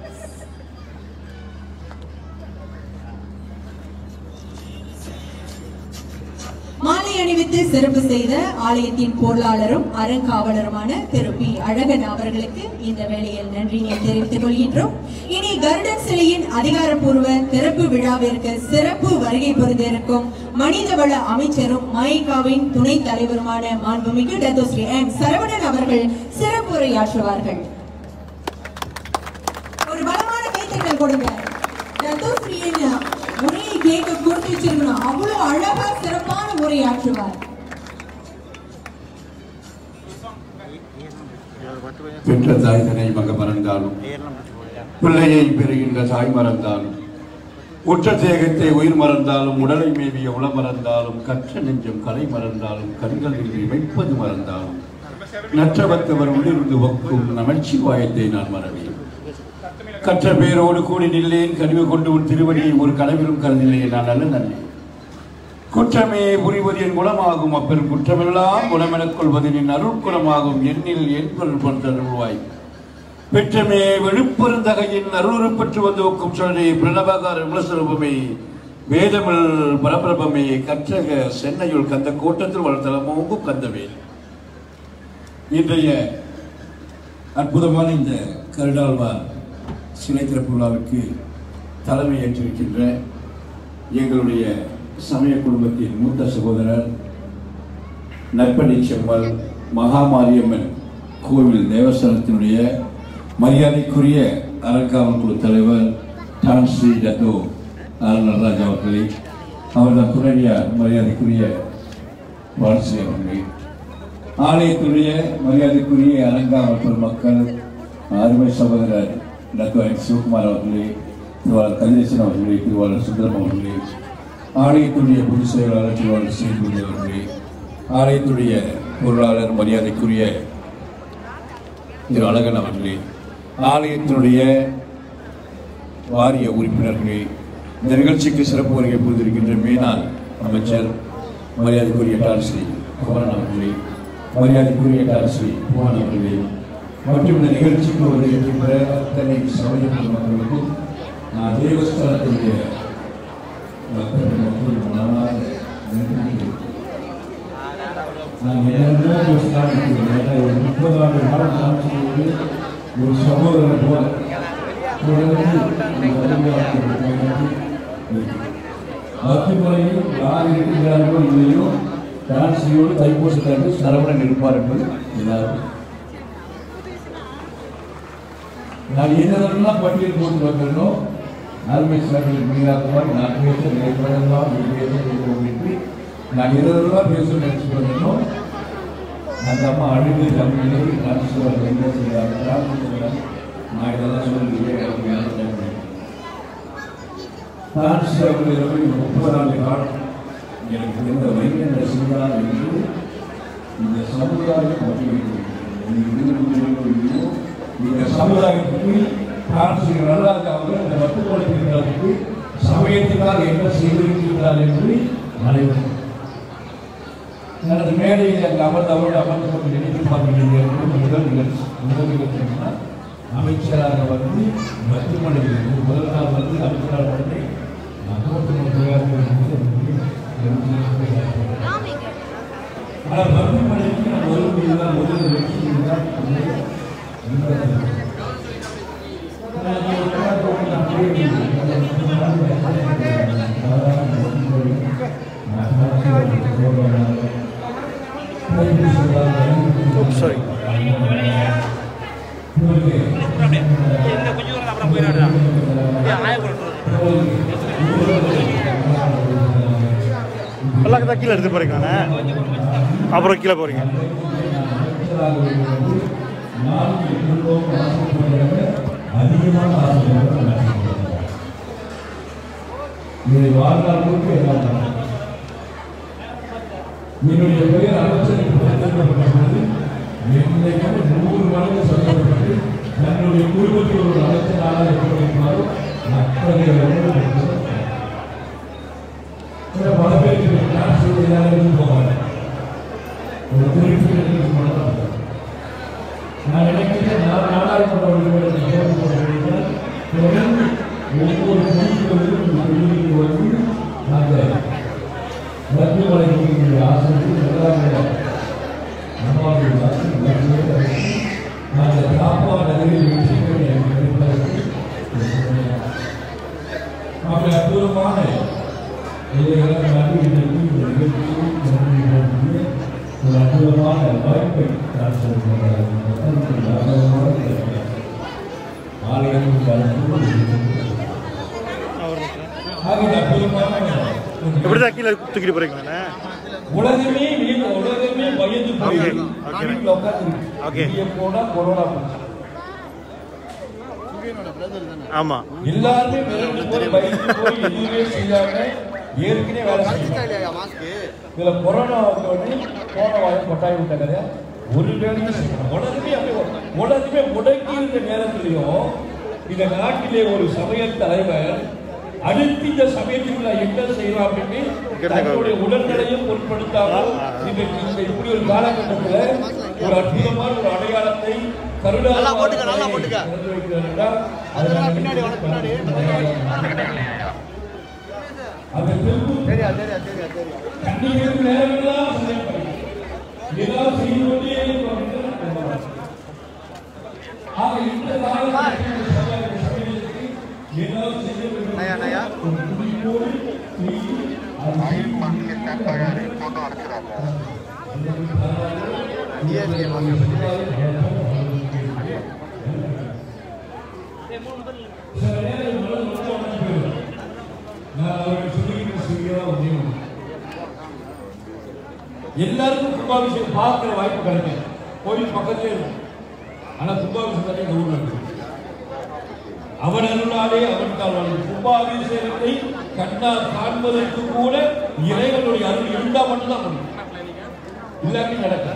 மாலை அணிவித்து சிறப்பு செய்த ஆலயத்தின் பொருளாளரும் அறங்காவலருமான திரு பி அழகன் அவர்களுக்கு இந்த வேளையில் நன்றியை தெரிவித்துக் கொள்கின்றோம் இனி கருடன் சிலையின் அதிகாரப்பூர்வ திறப்பு விழாவிற்கு சிறப்பு வருகை புரிந்திருக்கும் மனிதவள அமைச்சரும் மைகாவின் துணைத் தலைவருமான மாண்புமிகு டத்தோ ஸ்ரீ எம் சரவணன் அவர்கள் சிறப்புரையாற்றுவார்கள் ஒரு பலமான கைத்தட்டல் கொடுங்க ரத்தோஸ்ரீயின் உரையை கேட்க கொடுத்து வச்சிருக்கணும் அவ்வளவு அழகா சிறப்பான உரையாற்றுவார் பெற்ற தாய் தனை மக மறந்தாலும் பிள்ளையை பெறுகின்ற தாய் மறந்தாலும் உற்ற தேகத்தை உயிர் மறந்தாலும் உடலை மேவிய உள மறந்தாலும் கற்ற நெஞ்சம் கலை மறந்தாலும் கண்கள் இன்றி வைப்பது மறந்தாலும் நற்றவத்தவர் உள்ளிருந்து ஒக்கும் நமச்சிவாயத்தை நான் மறவேன் கற்ற பேரோடு கூடி நில்லேன் கனிவு கொண்டு உன் திருவடியை ஒரு கனவிலும் கருதில்லையே நான் நல்ல நன்றி குற்றமே புரிவது என் குணமாகும் அப்பெரும் குற்றமெல்லாம் குணமெனக் கொள்வது நின் அருள் குணமாகும் எண்ணில் என் பொருள் பன்றருள்வாய் பெற்றமே விழுப்பெருந்தகையின் அருளுறு பெற்று வந்து ஒக்கும் சொல்லே பிரணவகார விமலஸ்வரூபமே வேதமில் பரபிரபமே கற்றக சென்னையுள் கந்த கோட்டத்தில் வளர்த்தலமோங்கும் கந்தவேல் இன்றைய அற்புதமான இந்த கருடாழ்வார் சிலை திறப்பு விழாவிற்கு தலைமை ஏற்றிருக்கின்ற எங்களுடைய சமய குடும்பத்தின் மூத்த சகோதரர் நற்பணி செம்மல் மகாமாரியம்மன் கோவில் தேவஸ்தானத்தினுடைய மரியாதைக்குரிய அறங்காவல் குழு தலைவர் Tan Sri Dato R Natraj அவர்களே அவர்தான் துணைவியார் மரியாதைக்குரிய வாட்சி அவர்களே ஆலயத்துடைய மரியாதைக்குரிய அலங்காவல் பெருமக்கள் அருமை சகோதரர் டாக்டர் என் சிவகுமார் அவர்களே திருவாளர் கதிரேசன் அவர்களே திருவாளர் சுந்தரம் அவர்களே ஆலயத்துடைய பொதுச் செயலாளர் திருவாளர் சேதுபதி அவர்களே ஆலயத்துடைய பொருளாளர் மரியாதைக்குரிய திரு அழகன் அவர்களே ஆலயத்தினுடைய வாரிய உறுப்பினர்களே இந்த நிகழ்ச்சிக்கு சிறப்பு வருகை புரிந்திருக்கின்ற மேனாள் அமைச்சர் மரியாதைக்குரிய டான்ஸ்ரீ குமரன் அவர்களே மரியாதைக்குரிய டான்ஸ்ரீ புவன் அவர்களே மற்றும் இந்த நிகழ்ச்சிக்கு வருகின்ற அத்தனை சமய மக்களுக்கும் நான் தேவஸ்தானத்துடைய மக்கள் மக்கள் மனமார்ந்த நன்றி தெரிவிக்கிறேன். நான் என்னென்னமோ பேசலாம் ஏன்னா ஒரு முப்பது ஆண்டு காலம் நான் செய்வது ஒரு சகோதரன் போல தொடர்ந்து இந்த வழிபாட்டுக்கு பயணித்து இருக்கிறேன். மத்திமலையில் யார் இருக்கிறார்களோ இல்லையோ டான்ஸியோடு தைப்பூசத்தன்று சரவணன் இருப்பார் என்பது எல்லாரும் நான் என்னதெல்லாம் பட்டியல் போட்டு வந்தேனோ அருமை சார்கள் மீனாக்குமார் நான் பேச நினைப்பதெல்லாம் நீ பேச வேண்டும் என்று நான் எதெல்லாம் பேச நினைச்சு வந்தேனோ அந்த அம்மா அழுது தமிழிலே நான் சொல்ல என்ன செய்யலாம் நான் இதெல்லாம் சொல்லுகிறேன் டான்ஸ் அவர்களிடம் முப்பது ஆண்டு காலம் எனக்கு இருந்த வைகண்ட செய்தார் என்று இந்த சமுதாயம் பட்டியலிட்டு இந்த சமுதாயத்துக்கு டான்ஸ் நடராஜா அவர்கள் இந்த மட்டுப்படுத்துகிறதற்கு சமயத்தினால் என்ன செய்திருக்கிறார் என்று அனைவரும் எனது மேடையில் அங்கு அமர்ந்தவர்கள் அமர்ந்து கொண்டு நினைத்து பார்க்கிறீர்கள் முதல் நிகழ்ச்சி முதல் நிகழ்ச்சினா அமைச்சராக வந்து மத்திமலையில் முதல் நாள் வந்து அமைச்சராக வந்து ஆனால் மத்திமலைக்கு நான் வரும்போது தான் முதல் நிகழ்ச்சி இதுதான் சாரி இந்த கொஞ்சம் தூரம் அப்புறம் போயிடாடா ஆயப்பட்டு எல்லாம் தான் கீழே எடுத்து போறீங்களாண்ணே அப்புறம் கீழே போறீங்க அதிகமான இதை வாழ்நாள் முழுக்க எல்லாம் என்னுடைய பெயர் அமைச்சருக்கு தேர்ந்தெடுக்கப்பட்ட பொழுது என்னைக்கும் நூறு மடங்கு சொல்லப்பட்டு தன்னுடைய குடும்பத்தில் ஒரு அமைச்சராக எப்படி இருப்பாரோ அத்தகைய உணர்வு சில பல பேருக்கு நான் சொல்வதாக போவாங்க ஒரு குறிப்பிட்ட மனம் நான் நினைக்கிறேன் நான் நாடாளுமன்ற உறுப்பினர்கள் சேர்ந்து கொண்டிருக்கிறேன் தொடர்ந்து ஒவ்வொரு மொழிகளிலும் வெளியில் வந்து அந்த மத்தியமலைக்கு ஆசிரியர் எல்லாருடைய அம்மாவுடைய ஆசிரியர் அந்த காப்பா நகரில் வெற்றிகளை கிடைப்பதற்கு அப்படி அற்புதமான இதையெல்லாம் நன்றி இன்றைக்கு இந்த நிகழ்ச்சியில் நன்றி நன்றி ஒரு அற்புதமான வாய்ப்பை நான் சொல்கிறேன் ஆலயத்தில் அற்புதமான எப்படி தான் கீழே தூக்கிட்டு போறீங்களாண்ணே உலகமே வீடு உலகமே பயந்து போயிருக்கு Okay. வீட்டுல உட்கார்ந்துருக்கு. Okay. வெளிய போனா கொரோனா போச்சு. ஆமா எல்லாருமே மிரண்டு போய் பயந்து போய் எதுவுமே செய்யாம ஏற்கனவே வேலை செய்யணும் இதுல கொரோனா வந்த உடனே போன வாரம் கொட்டாய் விட்டாங்க ஒரு வேலையும் செய்யணும் உலகமே அப்படியே உலகமே முடங்கி இருந்த நேரத்திலையும் இந்த நாட்டிலே ஒரு சமய தலைவர் அடுத்து இந்த சமயத்துக்குள்ள என்ன செய்யலாம் அப்படின்னு தன்னுடைய உடல்நிலையும் பொருட்படுத்தாமல் இன்றைக்கு இந்த இப்படி ஒரு காலகட்டத்துல ஒரு அற்புதமான ஒரு அடையாளத்தை கருடா நல்லா போட்டுக்க, நல்லா போட்டுக்க. பின்னாடி பின்னாடி அந்த திருப்பூர் தெரியா தெரியா தெரியா தெரியா கண்ணீருக்கு நேரமெல்லாம் சமைப்பது. ஏதாவது செய்து கொண்டே இருக்கிறோம் என்று நான் நம்புகிறேன். ஆக இந்த காலகட்டத்தில் இந்த சமுதாய சமயத்துக்கு ஏதாவது செய்ய வேண்டும் நயா நயா ஒரு துடிப்போடு செய்து அது எல்லாருக்கும் கும்பாபிஷேகம் பார்க்கிற வாய்ப்பு கிடைக்கும் கோயில் பக்கத்திலே இருக்கும் ஆனா கும்பாபிஷேகம் தானே இந்த ஊர்ல இருக்கு அவன் அருளாலே அவன் தாழ்வாளி கும்பாபிஷேகத்தை கண்ணால் காண்பதற்கு கூட இறைவனுடைய அருள் இருந்தா மட்டும்தான் முடியும் இல்லாட்டி நடக்காது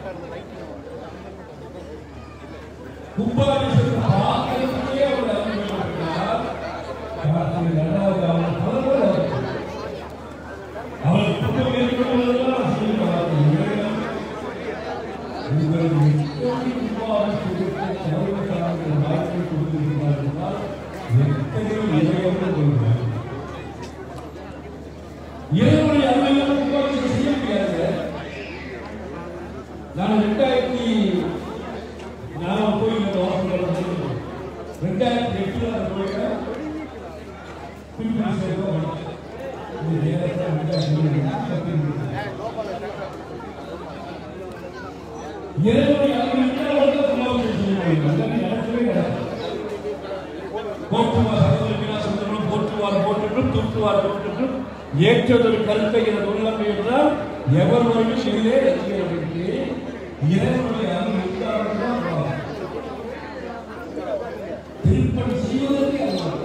கும்பாபிஷேகம் பார்க்கறதுக்கே அவர் அருள் வேண்டுமென்றால், அது இரண்டாவது அவன் பலமுறை அவர் அவள் குற்றம் ஏற்படுவதெல்லாம் செய்த வார்த்தை இறைவன் உங்களுக்கு எப்படி கும்பாபிஷேகத்தை சர்வசாதாரண வாய்ப்பை கொடுத்திருக்கிறார் என்றால், எத்தனை இறைவன் கொள்கிறார் இறைவனுடைய அருமையான கும்பாபிஷேகம் செய்ய முடியாது நான் ரெண்டாயிரத்தி நான் கோயில் வாசல் ரெண்டாயிரத்தி எட்டுல அந்த கோயில கும்பாபிஷேகம் பண்ணேன். இது நேரத்தை ரெண்டாயிரத்தி இறைவனுடைய அருமையான கும்பாபிஷேகம் செய்ய முடியும் அதெல்லாம் நடக்கவே நடக்காது போற்றுவார் சகோதரர்களா சொல்லுகிறோம் போற்றுவார் போற்றுகிறோம் தூற்றுவார் தூற்றுகிறோம் ஏற்றதொரு கருத்தை என உள்ளமை என்றால் எவர் வரையும் செய்தே ரசிகர்களுக்கு இறைவனுடைய அருள் இருந்தால்தான் வரும். திருப்பணி செய்வதற்கு அல்ல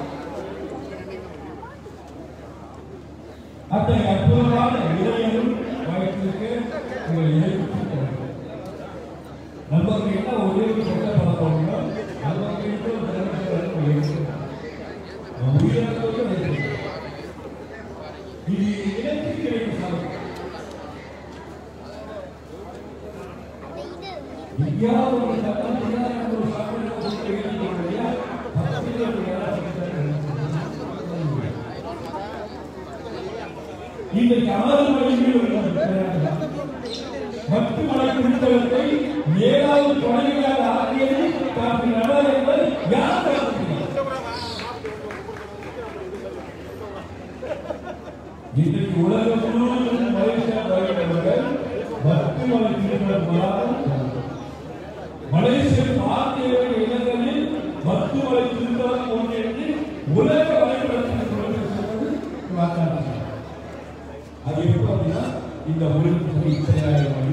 அத்தகைய அற்புதமான இறையனும் வயத்திற்கு உங்களை ஏற்படுத்தி நண்பர்கள் எல்லாம் ஒரே ஒரு சொந்த பழக்கம் நண்பர்களுக்கு உயிரிழந்தவர்கள் இது இனத்திற்கு கிடைக்கும் சாதனை. எங்கேயாவது ஒரு சட்டம் செய்யாத ஒரு சாதனை உங்களுக்கு இருக்கிறீங்க இல்லையா? பக்கத்திலே ஒரு வேலை இன்றைக்கு ஆறு மணிக்கு பத்து மலை குடித்தவத்தை ஏழாவது தொடங்கியாக ஆகியது காப்பி நடவர் என்பது யார் காப்பீங்க இன்றைக்கு உலகம் முழுவதும் மலேசியா வருகிறவர்கள் பத்து மலை திருமணம் மலேசிய ஆகிய இடங்களில் பத்து மலை திருமணம் ஒன்று என்று உலக வரைபடத்தில் சொல்வது வாக்காளர் அது எப்போ அப்படின்னா இந்த ஒரு இத்தனையாயிரம் மணி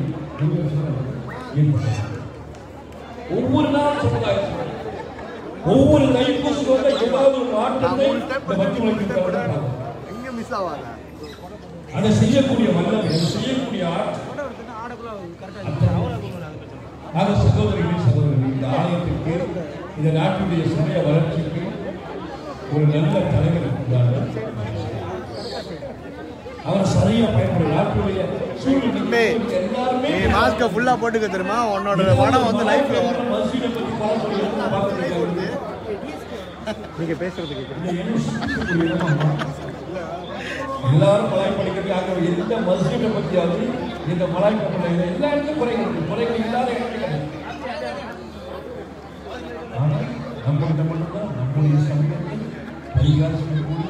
ஒவ்வொரு நாள் சமுதாயம் ஒவ்வொரு தைப்பூசத்தோட ஏதாவது ஒரு மாற்றத்தை இந்த பக்தி வழக்கு எங்க மிஸ் ஆகாத அதை செய்யக்கூடிய வல்லமை அதை செய்யக்கூடிய ஆற்றல் ஆக சகோதரிகளே சகோதரர்கள் இந்த ஆலயத்திற்கு இந்த நாட்டுடைய சமய வளர்ச்சிக்கு ஒரு நல்ல தலைவர் இருக்கிறார்கள் அவர் சரியா பயன்படும் நாட்டுடைய சூழ்நிலை எல்லாருமே நீ மாஸ்க ஃபுல்லா போட்டுக்க தெரியுமா உன்னோட படம் வந்து லைஃப்ல வரும் மசீதை பத்தி பார்க்கறது நீங்க பேசுறது எல்லாரும் மலாய் படிக்கிறதுக்காக எந்த மஸ்ஜிதை பத்தியாவது இந்த மலாய் கப்பல் எல்லா இடத்துலையும் குறைகள் இருக்கு குறைகள் இல்லாத இடத்துல கிடையாது. ஆனா நம்மகிட்ட மட்டும்தான் நம்முடைய சமயத்தை கைகால் செய்யக்கூடிய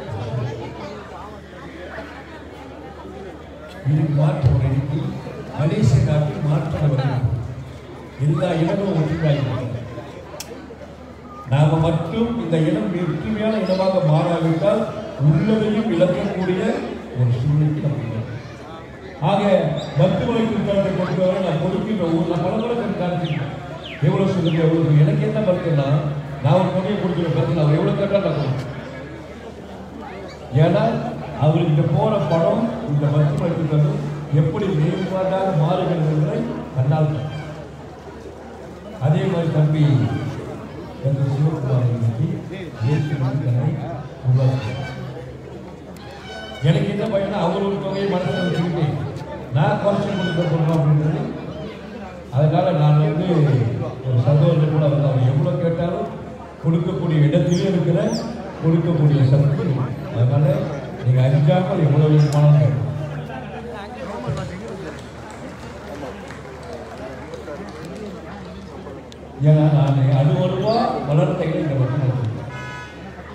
இது மாற்ற ஒரு இருக்கு மலேசிய நாட்டில் மாற்றம் வருகிறது எல்லா இடமும் ஒற்றுமையாக நாம மட்டும் இந்த இனம் ஒற்றுமையான இடமாக மாறாவிட்டால் உள்ளதையும் இழக்கக்கூடிய ஒரு சூழ்நிலைக்கு நம்ம இருக்கிறோம். ஆக மருத்துவமனை திருத்தலத்தை பொறுத்தவரை நான் கொடுக்கின்ற ஊர் நான் பல முறை காணிச்சிருக்கேன் எவ்வளவு சொல்லுங்க எவ்வளவு சொல்லுங்க. எனக்கு என்ன மருத்துவம்னா நான் ஒரு தொகையை கொடுக்குற பத்தி அவர் எவ்வளவு கேட்டால் நான் கொடுப்பேன். ஏன்னா அவர் இந்த போற படம் இந்த மருத்துவமனை திருத்தலம் எப்படி மேம்பாடாக மாறுகிறது என்பதை கண்ணால் பார்த்தேன். அதே மாதிரி தம்பி என்ற சிவகுமார் இன்னைக்கு இயற்கை மனிதனை உருவாக்கினார். எனக்கு என்ன பயனா அவர் ஒரு தொகையை மனசில் வச்சுக்கிட்டு நான் குறைச்சி கொடுக்க போறோம் அப்படின்றது அதனால நான் வந்து ஒரு சகோதரர் கூட வந்து அவர் எவ்வளோ கேட்டாலும் கொடுக்கக்கூடிய இடத்திலே இருக்கிற கொடுக்கக்கூடிய சக்தி அதனால நீங்க அஞ்சாமல் எவ்வளவு வேணுமானாலும் கேட்கலாம். ஏன்னா நான் அறுபது ரூபா வளர்த்தைகளை இந்த பக்கம் வச்சிருக்கேன்.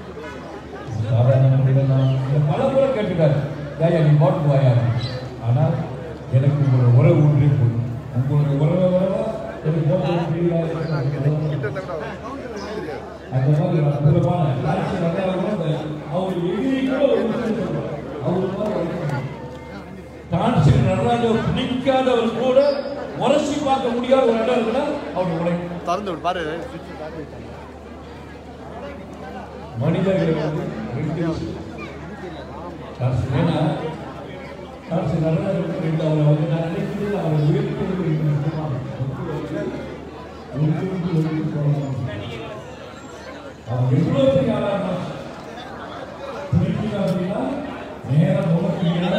சாதாரண முறையில் நான் இதை பல முறை கேட்டுக்காரு ஏயா நீ போட்டு வாயா அப்படின்னு. ஆனால் உங்களுடைய உறவை வரவா எனக்கு போக முடியல அந்த மாதிரி ஒரு அற்புதமான காட்சி வந்தாலும் அந்த அவர் எதிரி கூட ஒரு விஷயம் சொல்றார். அவர் மாதிரி இருக்கணும். டான்ஸில் நடராஜர் பிடிக்காதவர் கூட உரசி பார்க்க முடியாத ஒரு இடம் இருக்குன்னா அவர் உழைக்கும் திறந்து விடு பாரு மனிதர்கள் வந்து ரெண்டு விஷயம். டான்ஸ் ஏன்னா டான்ஸ் நடராஜர் ரெண்டு அவரை வந்து நான் நினைக்கிறது அவரை உயர்த்துவது ரெண்டு விஷயமா ஒன்று ஒன்று சொல்லலாம் அவன் எவ்வளவு பெரிய ஆளா இருந்தாலும் பிடிக்கல அப்படின்னா நேரம் முகத்தீங்கன்னா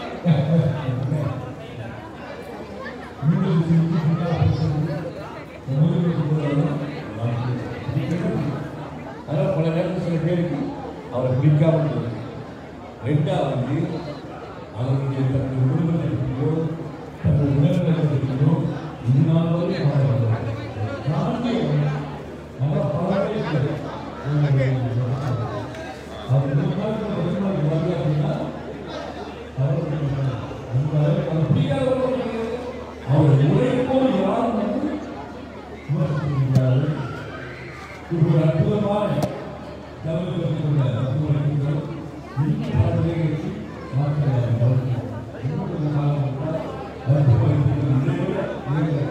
அதனால பல நேரத்தில் சில பேருக்கு அவரை பிடிக்காம போகுது ரெண்டாவது அவருடைய தன்னுடைய குடும்பத்தை பற்றியோ தன்னுடைய உணர்வுகளை பற்றியோ இதனால வரை பாடுவார்கள். நான்கு அவர் பாடவே இல்லை. அவர் முன்னாடி வருமானம் வரல அப்படின்னா அவர் அந்த அளவுக்கு அவர் பிடிக்காதவர்கள் கிடையாது. அவர் உழைப்போடு யாரும் வந்து விமர்சிக்கிறார்கள் இது ஒரு அற்புதமான தமிழகத்தில் அற்புதங்கள் இன்னும் பல நிகழ்ச்சி மாற்றம் இன்னொரு காலம் என்றால் அற்புதங்கள் இதைவிட நீங்கள்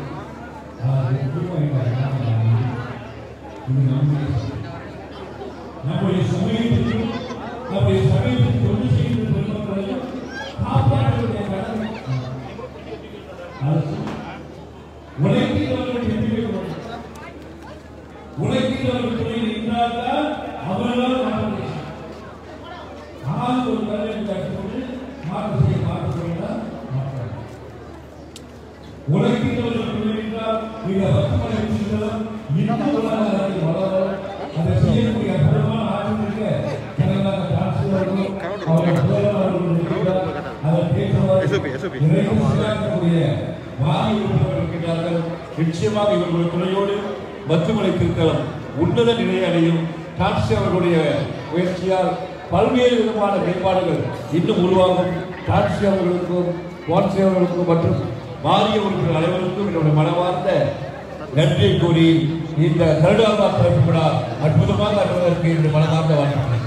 இது நம்முடைய நம்முடைய சமயத்திற்கும் நம்முடைய சமயத்திற்கு தொண்டு செய்கிற பெருமக்களையும் காப்பாற்றுவதை கடமை அரசு உழைக்கிறவர்கள் வெற்றி பெறுவார்கள் உழைக்கிறவர்கள் துணையில் நின்றால்தான் அவர்களால் மாற்ற முடியும் ஆனால் ஒரு வேலையை கற்றுக்கொண்டு மாற்ற செய்ய மாற்ற வேண்டாம் மாற்ற உழைக்கிறவர்கள் துணை நின்றால் மிக பக்தமலை விஷயங்களும் இன்னும் உலகத்தில் வளர அதை செய்யக்கூடிய அற்புதமான ஆற்றலுக்கு தலைவராக டான்ஸ்வர்களும் அவர்கள் முதல்வர்கள் இருக்கிறார் அதை பேசுவார்கள் நிறைய செயலாற்றக்கூடிய வாரி உறுப்பினர்கள் இருக்கின்றார்கள் நிச்சயமாக இவர்களுடைய துணையோடு மத்துமலை திருத்தலம் உன்னத நிலையை அடையும் டாக்ஸி அவர்களுடைய முயற்சியால் பல்வேறு விதமான மேம்பாடுகள் இன்னும் உருவாகும் டாக்ஸி அவர்களுக்கும் வான்சி அவர்களுக்கும் மற்றும் மாறிய உறுப்பினர் அனைவருக்கும் என்னுடைய மனமார்ந்த நன்றியை கூறி இந்த கருடாவா திறப்பு விழா அற்புதமாக நடவதற்கு என்னுடைய மனமார்ந்த வாழ்த்துக்கள்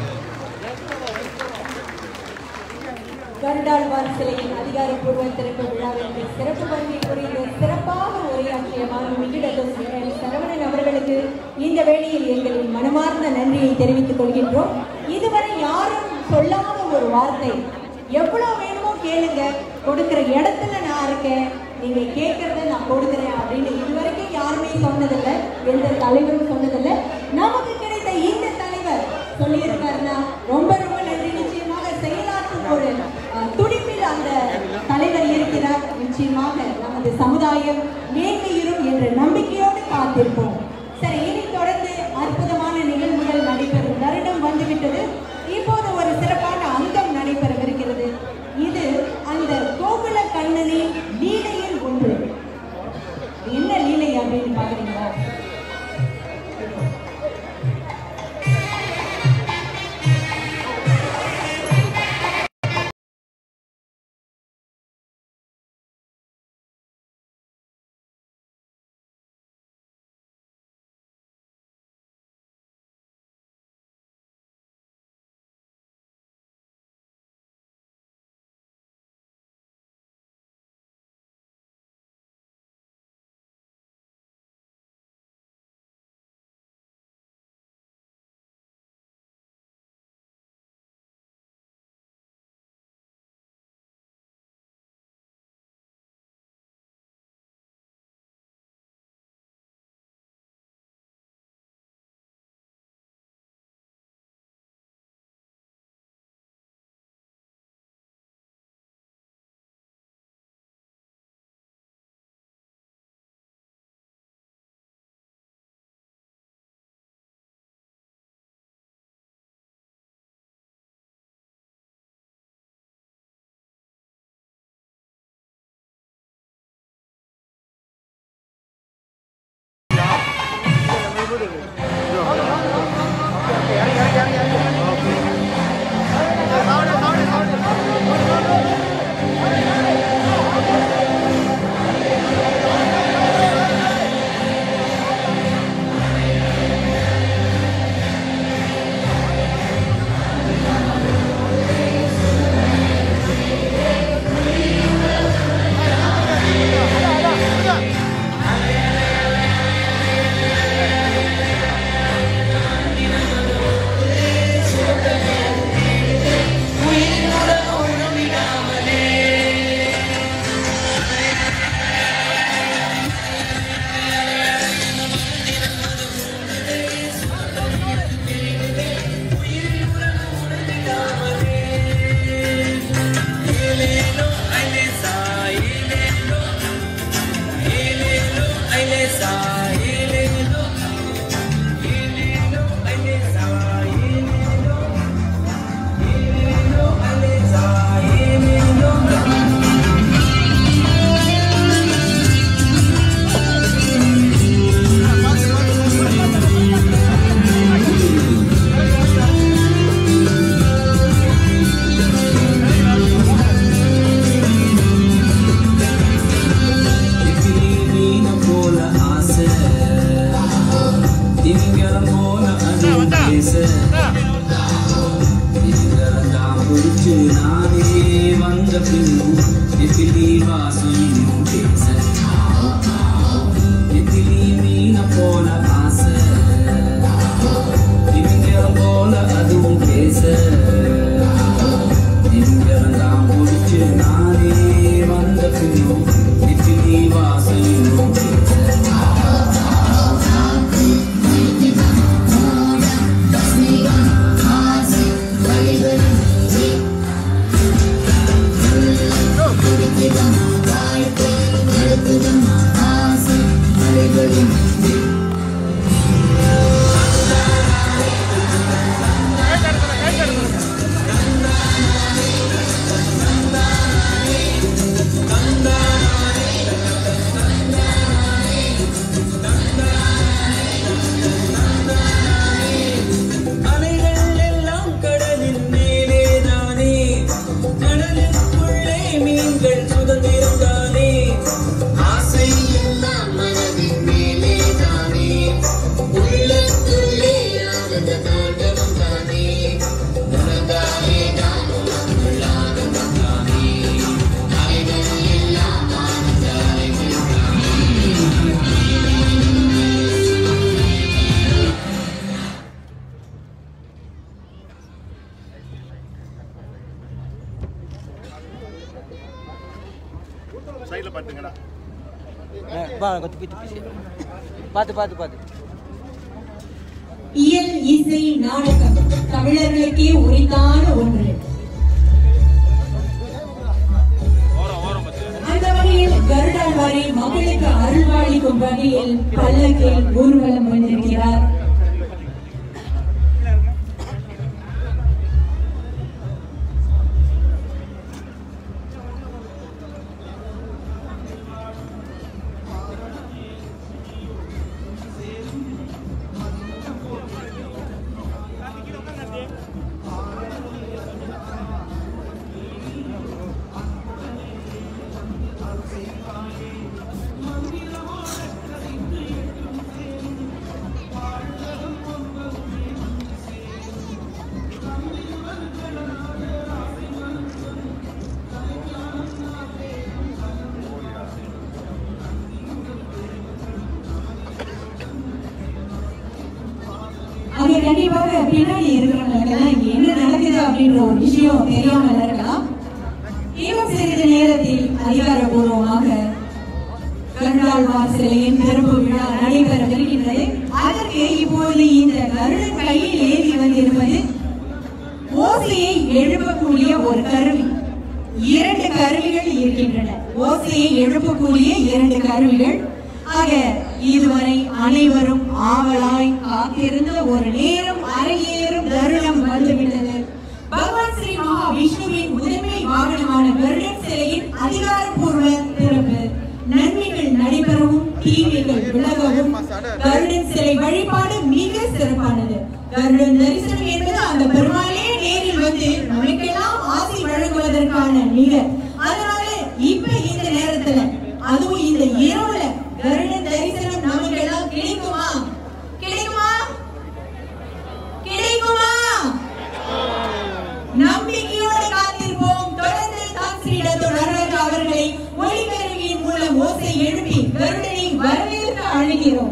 கருடாழ்வார் சிலையின் அதிகாரப்பூர்வ திறப்பு விழாவிற்கு சிறப்பு வருகை புரிந்து சிறப்பாக உரையாற்றிய மாண்புமிகு டாக்டர் சீரன் சரவணன் அவர்களுக்கு இந்த வேளையில் எங்களின் மனமார்ந்த நன்றியை தெரிவித்துக் கொள்கின்றோம் இதுவரை யாரும் சொல்லாத ஒரு வார்த்தை எவ்வளவு வேணுமோ கேளுங்க கொடுக்கிற இடத்துல நான் இருக்கேன் நீங்க கேட்கறத நான் கொடுக்குறேன் அப்படின்னு இதுவரைக்கும் யாருமே சொன்னதில்லை எந்த தலைவரும் சொன்னதில்லை நமக்கு கிடைத்த இந்த தலைவர் சொல்லியிருக்காருன்னா ரொம்ப ரொம்ப நன்றி நிச்சயமாக செயலாற்றும் ஒரு அஹ், துடிப்பில் அந்த தலைவர் இருக்கிறார் நிச்சயமாக நமது சமுதாயம் மேன்மையுறும் என்ற நம்பிக்கையோடு காத்திருப்போம் சரி இனி தொடர்ந்து அற்புதமான நிகழ்வுகள் நடைபெறும் தருணம் வந்துவிட்டது இப்போது ஒரு சிறப்பான அங்கம் நடைபெறவிருக்கிறது இது அந்த கோகுல கண்ணனின் லீலையில் ஒன்று என்ன லீலை அப்படின்னு பாக்குறீங்களா எத்திலி வாசம் இன்னும் பேச எத்திலி மீன போல ஆசை திமிங்கலம் போல அதுவும் பேச திமிங்கலம் தான் முடிச்சு நானே வந்த பின்னும் எத்திலி வாசம் இன்னும் பேச அலைகள் எல்லாம் கடலின் மேலேதானே கடலுக்குள்ளே மீன்கள் சுதந்திரம்தானே ஆசை எல்லாம் மனதின் மேலேதானே உள்ளத்துள்ளே ஆனந்த தாண்டவம் தானே உனதானே நானும் அங்குள்ளானந்தம் தானே அலைகள் எல்லாம் ஆனந்த அலைகள் தானே சைடில் பார்த்துங்கடா பார்த்து பார்த்து பார்த்து இயல் இசை நாடகம் தமிழர்களுக்கே உரித்தான ஒன்று அந்த வகையில் கருடாழ்வாரை மக்களுக்கு அருள்வாளிக்கும் வகையில் பல்லக்கில் ஊர்வலம் வந்திருக்கிறார் அங்க கண்டிப்பாக பின்னாடி இருக்கிறவங்களுக்கெல்லாம் இங்க என்ன நடக்குது அப்படின்ற ஒரு விஷயம் தெரியாம இருக்கலாம் இன்னும் சிறிது நேரத்தில் அதிகாரபூர்வமாக கருடாழ்வார் சிலையின் திறப்பு விழா நடைபெறவிருக்கின்றது அதற்கு இப்போது இந்த கருடன் கையில் ஏறி வந்திருப்பது ஓசையை எழுப்பக்கூடிய ஒரு கருவி இரண்டு கருவிகள் இருக்கின்றன ஓசையை எழுப்பக்கூடிய இரண்டு கருவிகள் ஆக இதுவரை அனைவரும் ஆவலாய் காத்திருந்த ஒரு நேரம் அரங்கேறும் தருணம் வந்துவிட்டது பகவான் ஸ்ரீ மகாவிஷ்ணுவின் முதன்மை வாகனமான கருடன் சிலையின் அதிகாரப்பூர்வ திறப்பு நன்மைகள் நடைபெறவும் தீமைகள் விலகவும் கருடன் சிலை வழிபாடு மிக சிறப்பானது கருடன் தரிசனம் என்பது அந்த பெருமாளே நேரில் வந்து நமக்கெல்லாம் ஆசி வழங்குவதற்கான நிகழ் அதனால இப்ப இந்த நேரத்துல அதுவும் இந்த இரவுல கருடன் தரிசனம் நமக்கெல்லாம் கிடைக்குமா கிடைக்குமா கிடைக்குமா நம்பிக்கையோடு காத்திருப்போம் தொடர்ந்து தான் ஸ்ரீ டத்து நடராஜா அவர்களை ஒளிக்கருவியின் மூலம் ஓசை எழுப்பி கருடனை வரவேற்க அழைக்கிறோம்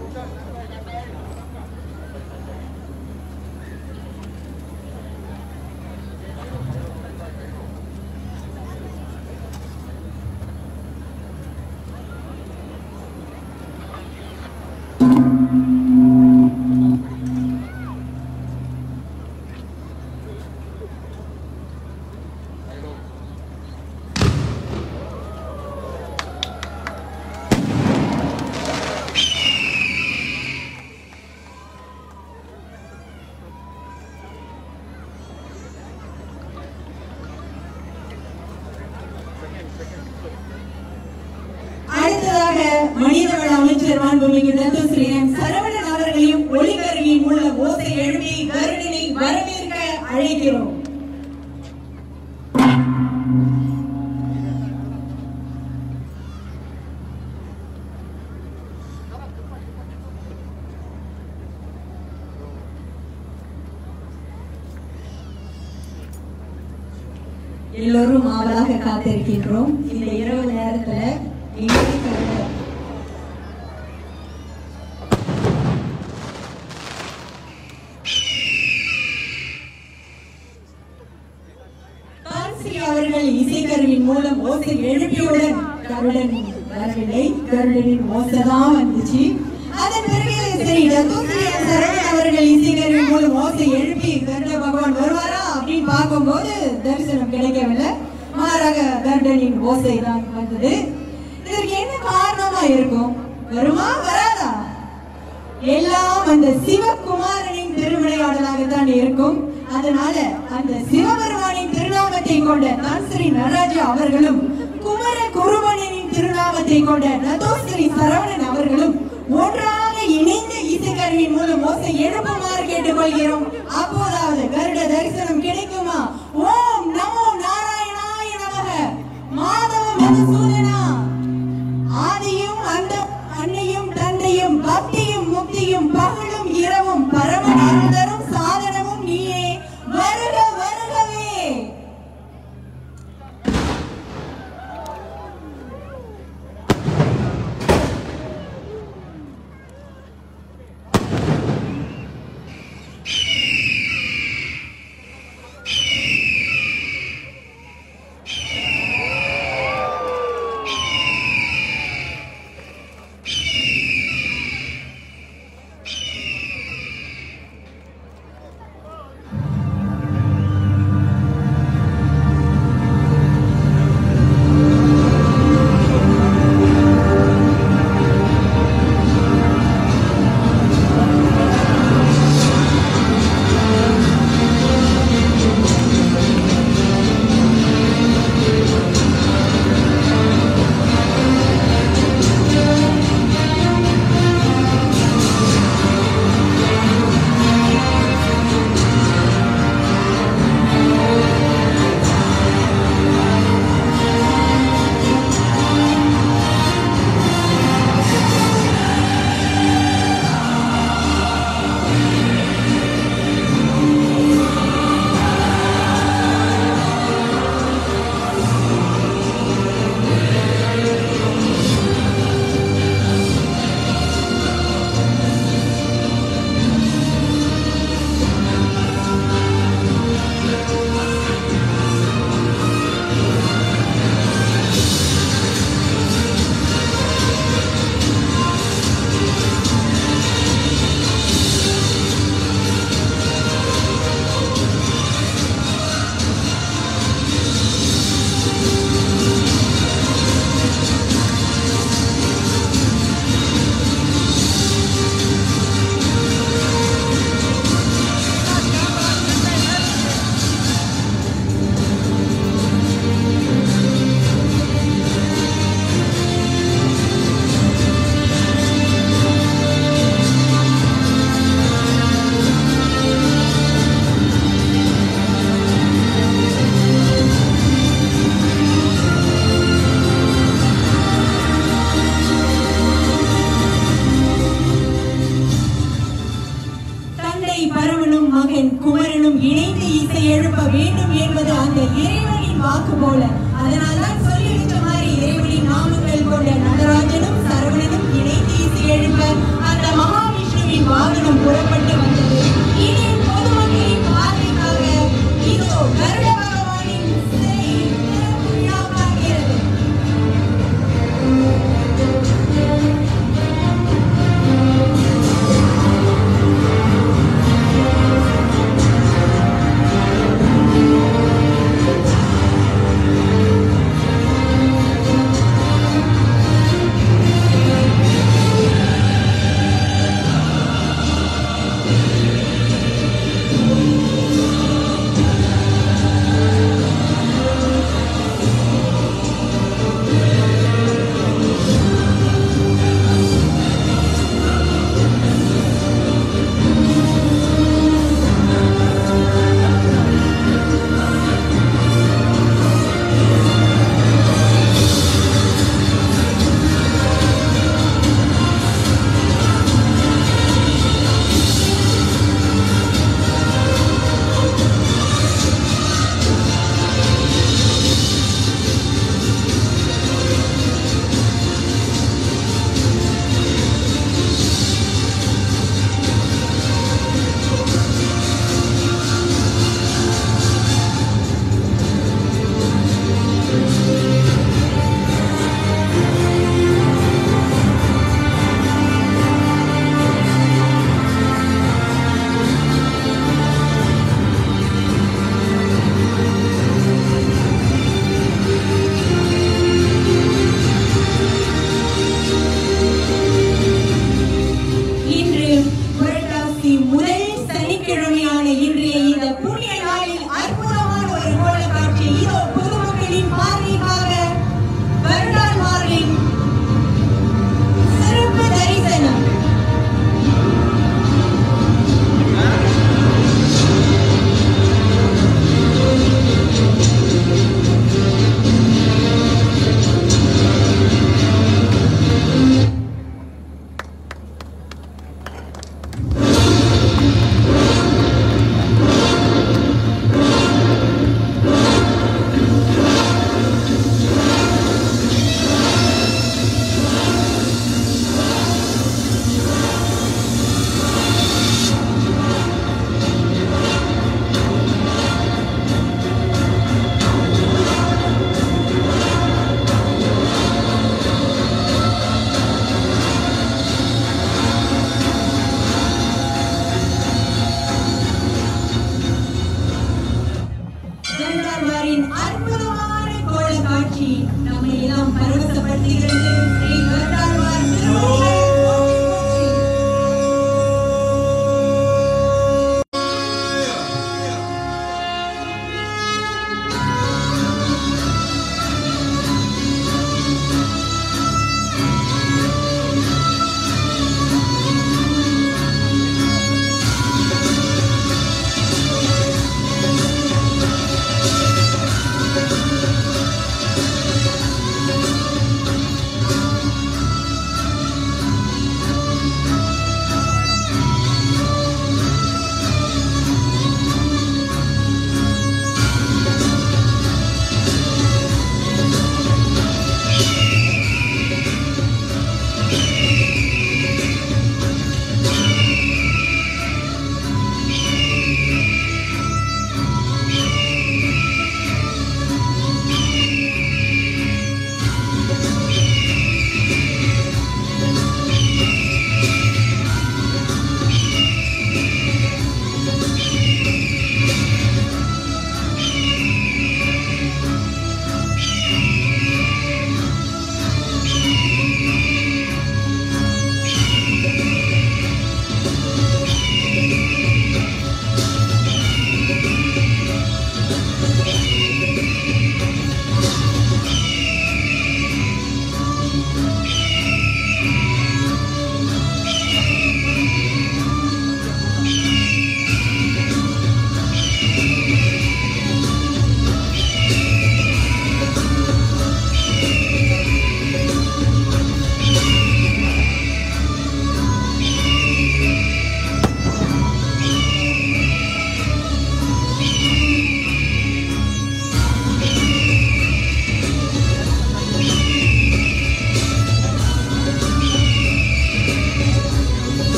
அடுத்ததாக மனிதவள அமைச்சர் மாண்புமிகு டத்து ஸ்ரீரன் சரவணன் அவர்களையும் ஒளிக்கருவியின் மூலம் ஓசை எழுப்பி கருடனை வரவேற்க அழைக்கிறோம் எல்லோரும் ஆவலாக காத்திருக்கின்றோம் இந்த இரவு நேரத்துல எங்களுக்கு தான்ஸ்ரீ அவர்கள் இசைக்கருவின் மூலம் ஓசை எழுப்பியவுடன் கருடன் வரவில்லை கருடனின் ஓசை தான் வந்துச்சு அதன் பிறகு சரி தத்துஸ்ரீ சரவணன் அவர்கள் இசைக்கருவி மூலம் ஓசை எழுப்பி கருட பகவான் வருவாரா அப்படின்னு பார்க்கும்போது தரிசனம் கிடைக்கவில்லை மாறாக கருடனின் ஓசை தான் வந்தது இதற்கு என்ன காரணமா இருக்கும் வருமா வராதா எல்லாம் அந்த சிவகுமாரனின் திருவிளையாடலாகத்தான் இருக்கும் அதனால அந்த சிவபெருமானின் திருநாமத்தை கொண்ட தான்ஸ்ரீ நடராஜா அவர்களும் குமர குருமனின் திருநாமத்தை கொண்ட நதோஸ்ரீ சரவணன் அவர்களும் ஒன்றாக இணைந்த இசைக்கருவின் மூலம் ஓசை எழுப்புமாறு கேட்டுக்கொள்கிறோம் அப்போதாவது கருட தரிசனம் கிடைக்குமா ஓம் நமோ நாராயணாய நமக மாதவ மதுசூதனா ஆதியும் அந்த அன்னையும் தந்தையும் பக்தியும் முக்தியும் பகலும் இரவும் பரமன் அருள்தரும் சாதனமும் நீயே வருக வருகவே Thank காட்சி நம்மை எல்லாம் பரவசப்படுத்துகிறது ஸ்ரீ கருடாழ்வார் திருமகள் போற்றி. Thank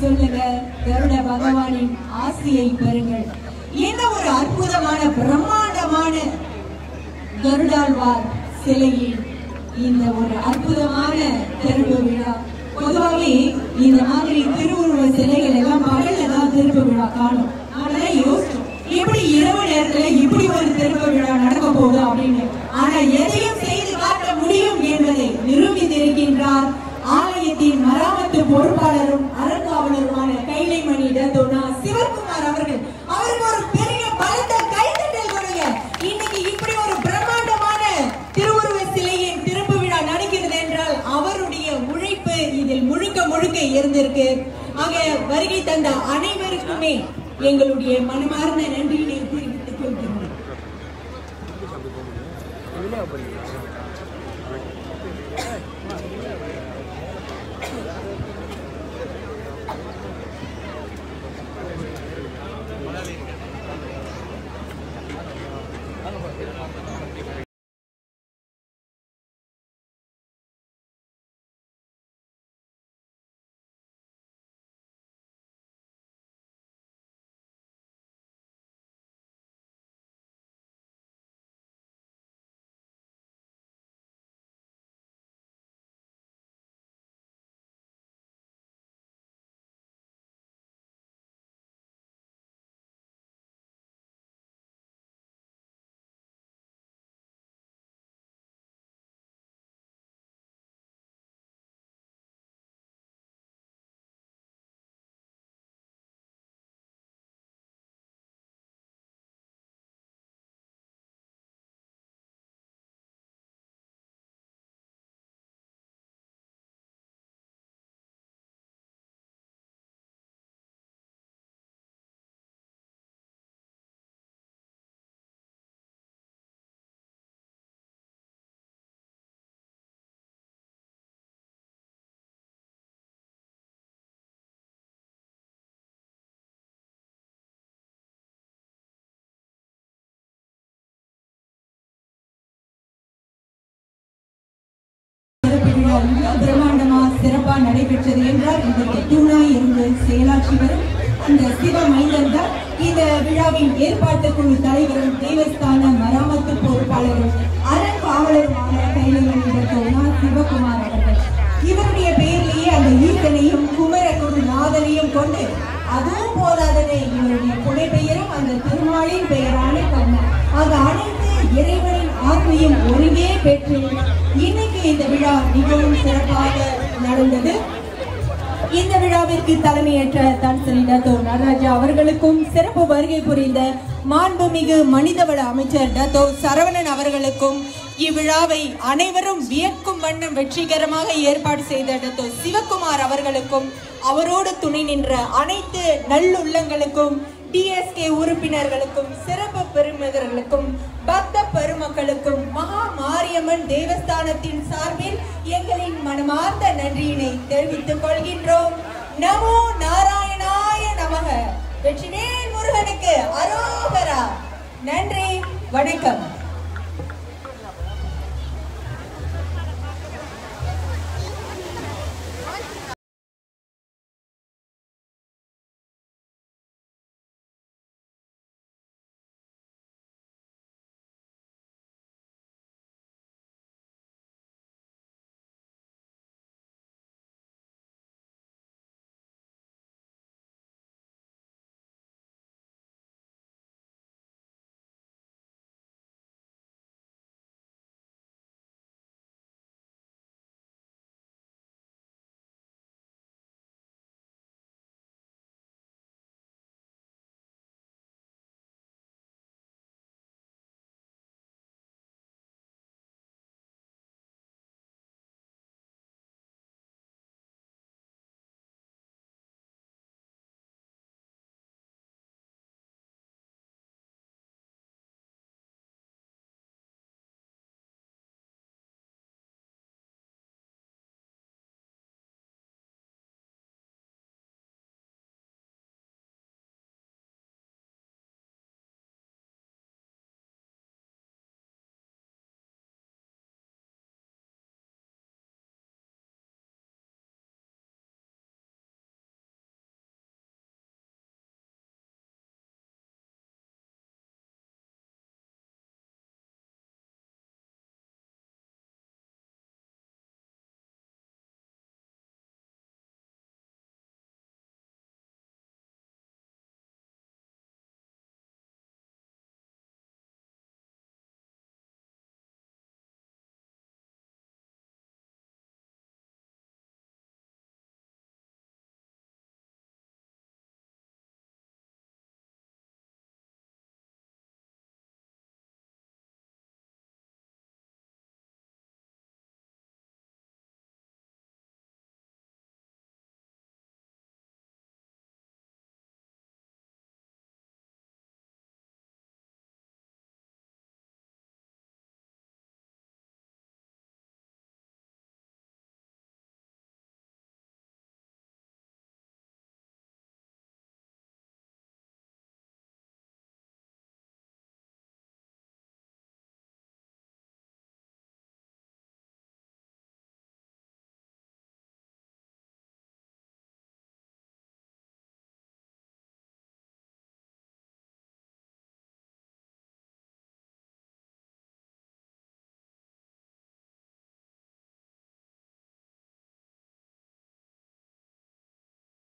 சொல்லுங்க கருட பகவானின் ஆசியை பெறுங்கள் என்ன ஒரு அற்புதமான பிரம்மாண்டமான கருடாழ்வார் சிலையில் இந்த ஒரு அற்புதமான திறப்பு விழா பொதுவாகவே இந்த மாதிரி திருவுருவ சிலைகள் எல்லாம் பகல்ல தான் திறப்பு விழா காணும் ஆனா யோசிச்சோம் எப்படி இரவு நேரத்துல இப்படி ஒரு திறப்பு விழா நடக்க போகுது அப்படின்னு ஆனா எதையும் செய்து காட்ட முடியும் என்பதை நிரூபித்திருக்கின்றார் ஆலயத்தின் மராமத்து பொறுப்பாளரும் அறங்காவலருமான கைலைமணி டத்தோனா சிவகுமார் அவர்கள் அவருக்கு ஒரு பெரிய பலத்த கைத்தட்டல் கொடுங்க இன்னைக்கு இப்படி ஒரு பிரம்மாண்டமான திருவுருவ சிலையின் திறப்பு விழா நடக்கிறது என்றால் அவருடைய உழைப்பு இதில் முழுக்க முழுக்க இருந்திருக்கு ஆக வருகை தந்த அனைவருக்குமே எங்களுடைய மனமார்ந்த நன்றியினை தெரிவித்துக் கொள்கிறோம் சிறப்பு விழா மிக பிரம்மாண்டமா சிறப்பா நடைபெற்றது என்றால் இதற்கு தூணாய் இருந்து செயலாற்றி வரும் அந்த சிவ மைந்தன் தான் இந்த விழாவின் ஏற்பாட்டு குழு தலைவரும் தேவஸ்தான மராமத்து பொறுப்பாளரும் அறங்காவலருமான கைலமணிதத்தோனா சிவகுமார் அவர்கள் இவருடைய பெயரிலேயே அந்த ஈசனையும் குமர குரு நாதனையும் கொண்டு அதுவும் போதாதனை இவருடைய புனைப்பெயரும் அந்த திருமாலின் பெயரான கண்ணன் ஆக அனைத்து இறைவனின் ஆத்மையும் ஒருங்கே பெற்று இன்னைக்கு இந்த விழா மிகவும் சிறப்பாக நடந்தது இந்த விழாவிற்கு தலைமையேற்ற தன்சனி டத்தோ நடராஜா அவர்களுக்கும் சிறப்பு வருகை புரிந்த மாண்புமிகு மனிதவள அமைச்சர் டத்தோ சரவணன் அவர்களுக்கும் இவ்விழாவை அனைவரும் வியக்கும் வண்ணம் வெற்றிகரமாக ஏற்பாடு செய்த டத்தோ சிவகுமார் அவர்களுக்கும் அவரோடு துணை நின்ற அனைத்து நல்லுள்ளங்களுக்கும் டிஎஸ்கே உறுப்பினர்களுக்கும் சிறப்பு பெருமகர்களுக்கும் பக்த பெருமக்களுக்கும் மகா மாரியம்மன் தேவஸ்தானத்தின் சார்பில் எங்களின் மனமார்ந்த நன்றியினை தெரிவித்துக் கொள்கின்றோம் நமோ நாராயணாய நமக வெற்றிவேல் முருகனுக்கு அரோகரா நன்றி வணக்கம்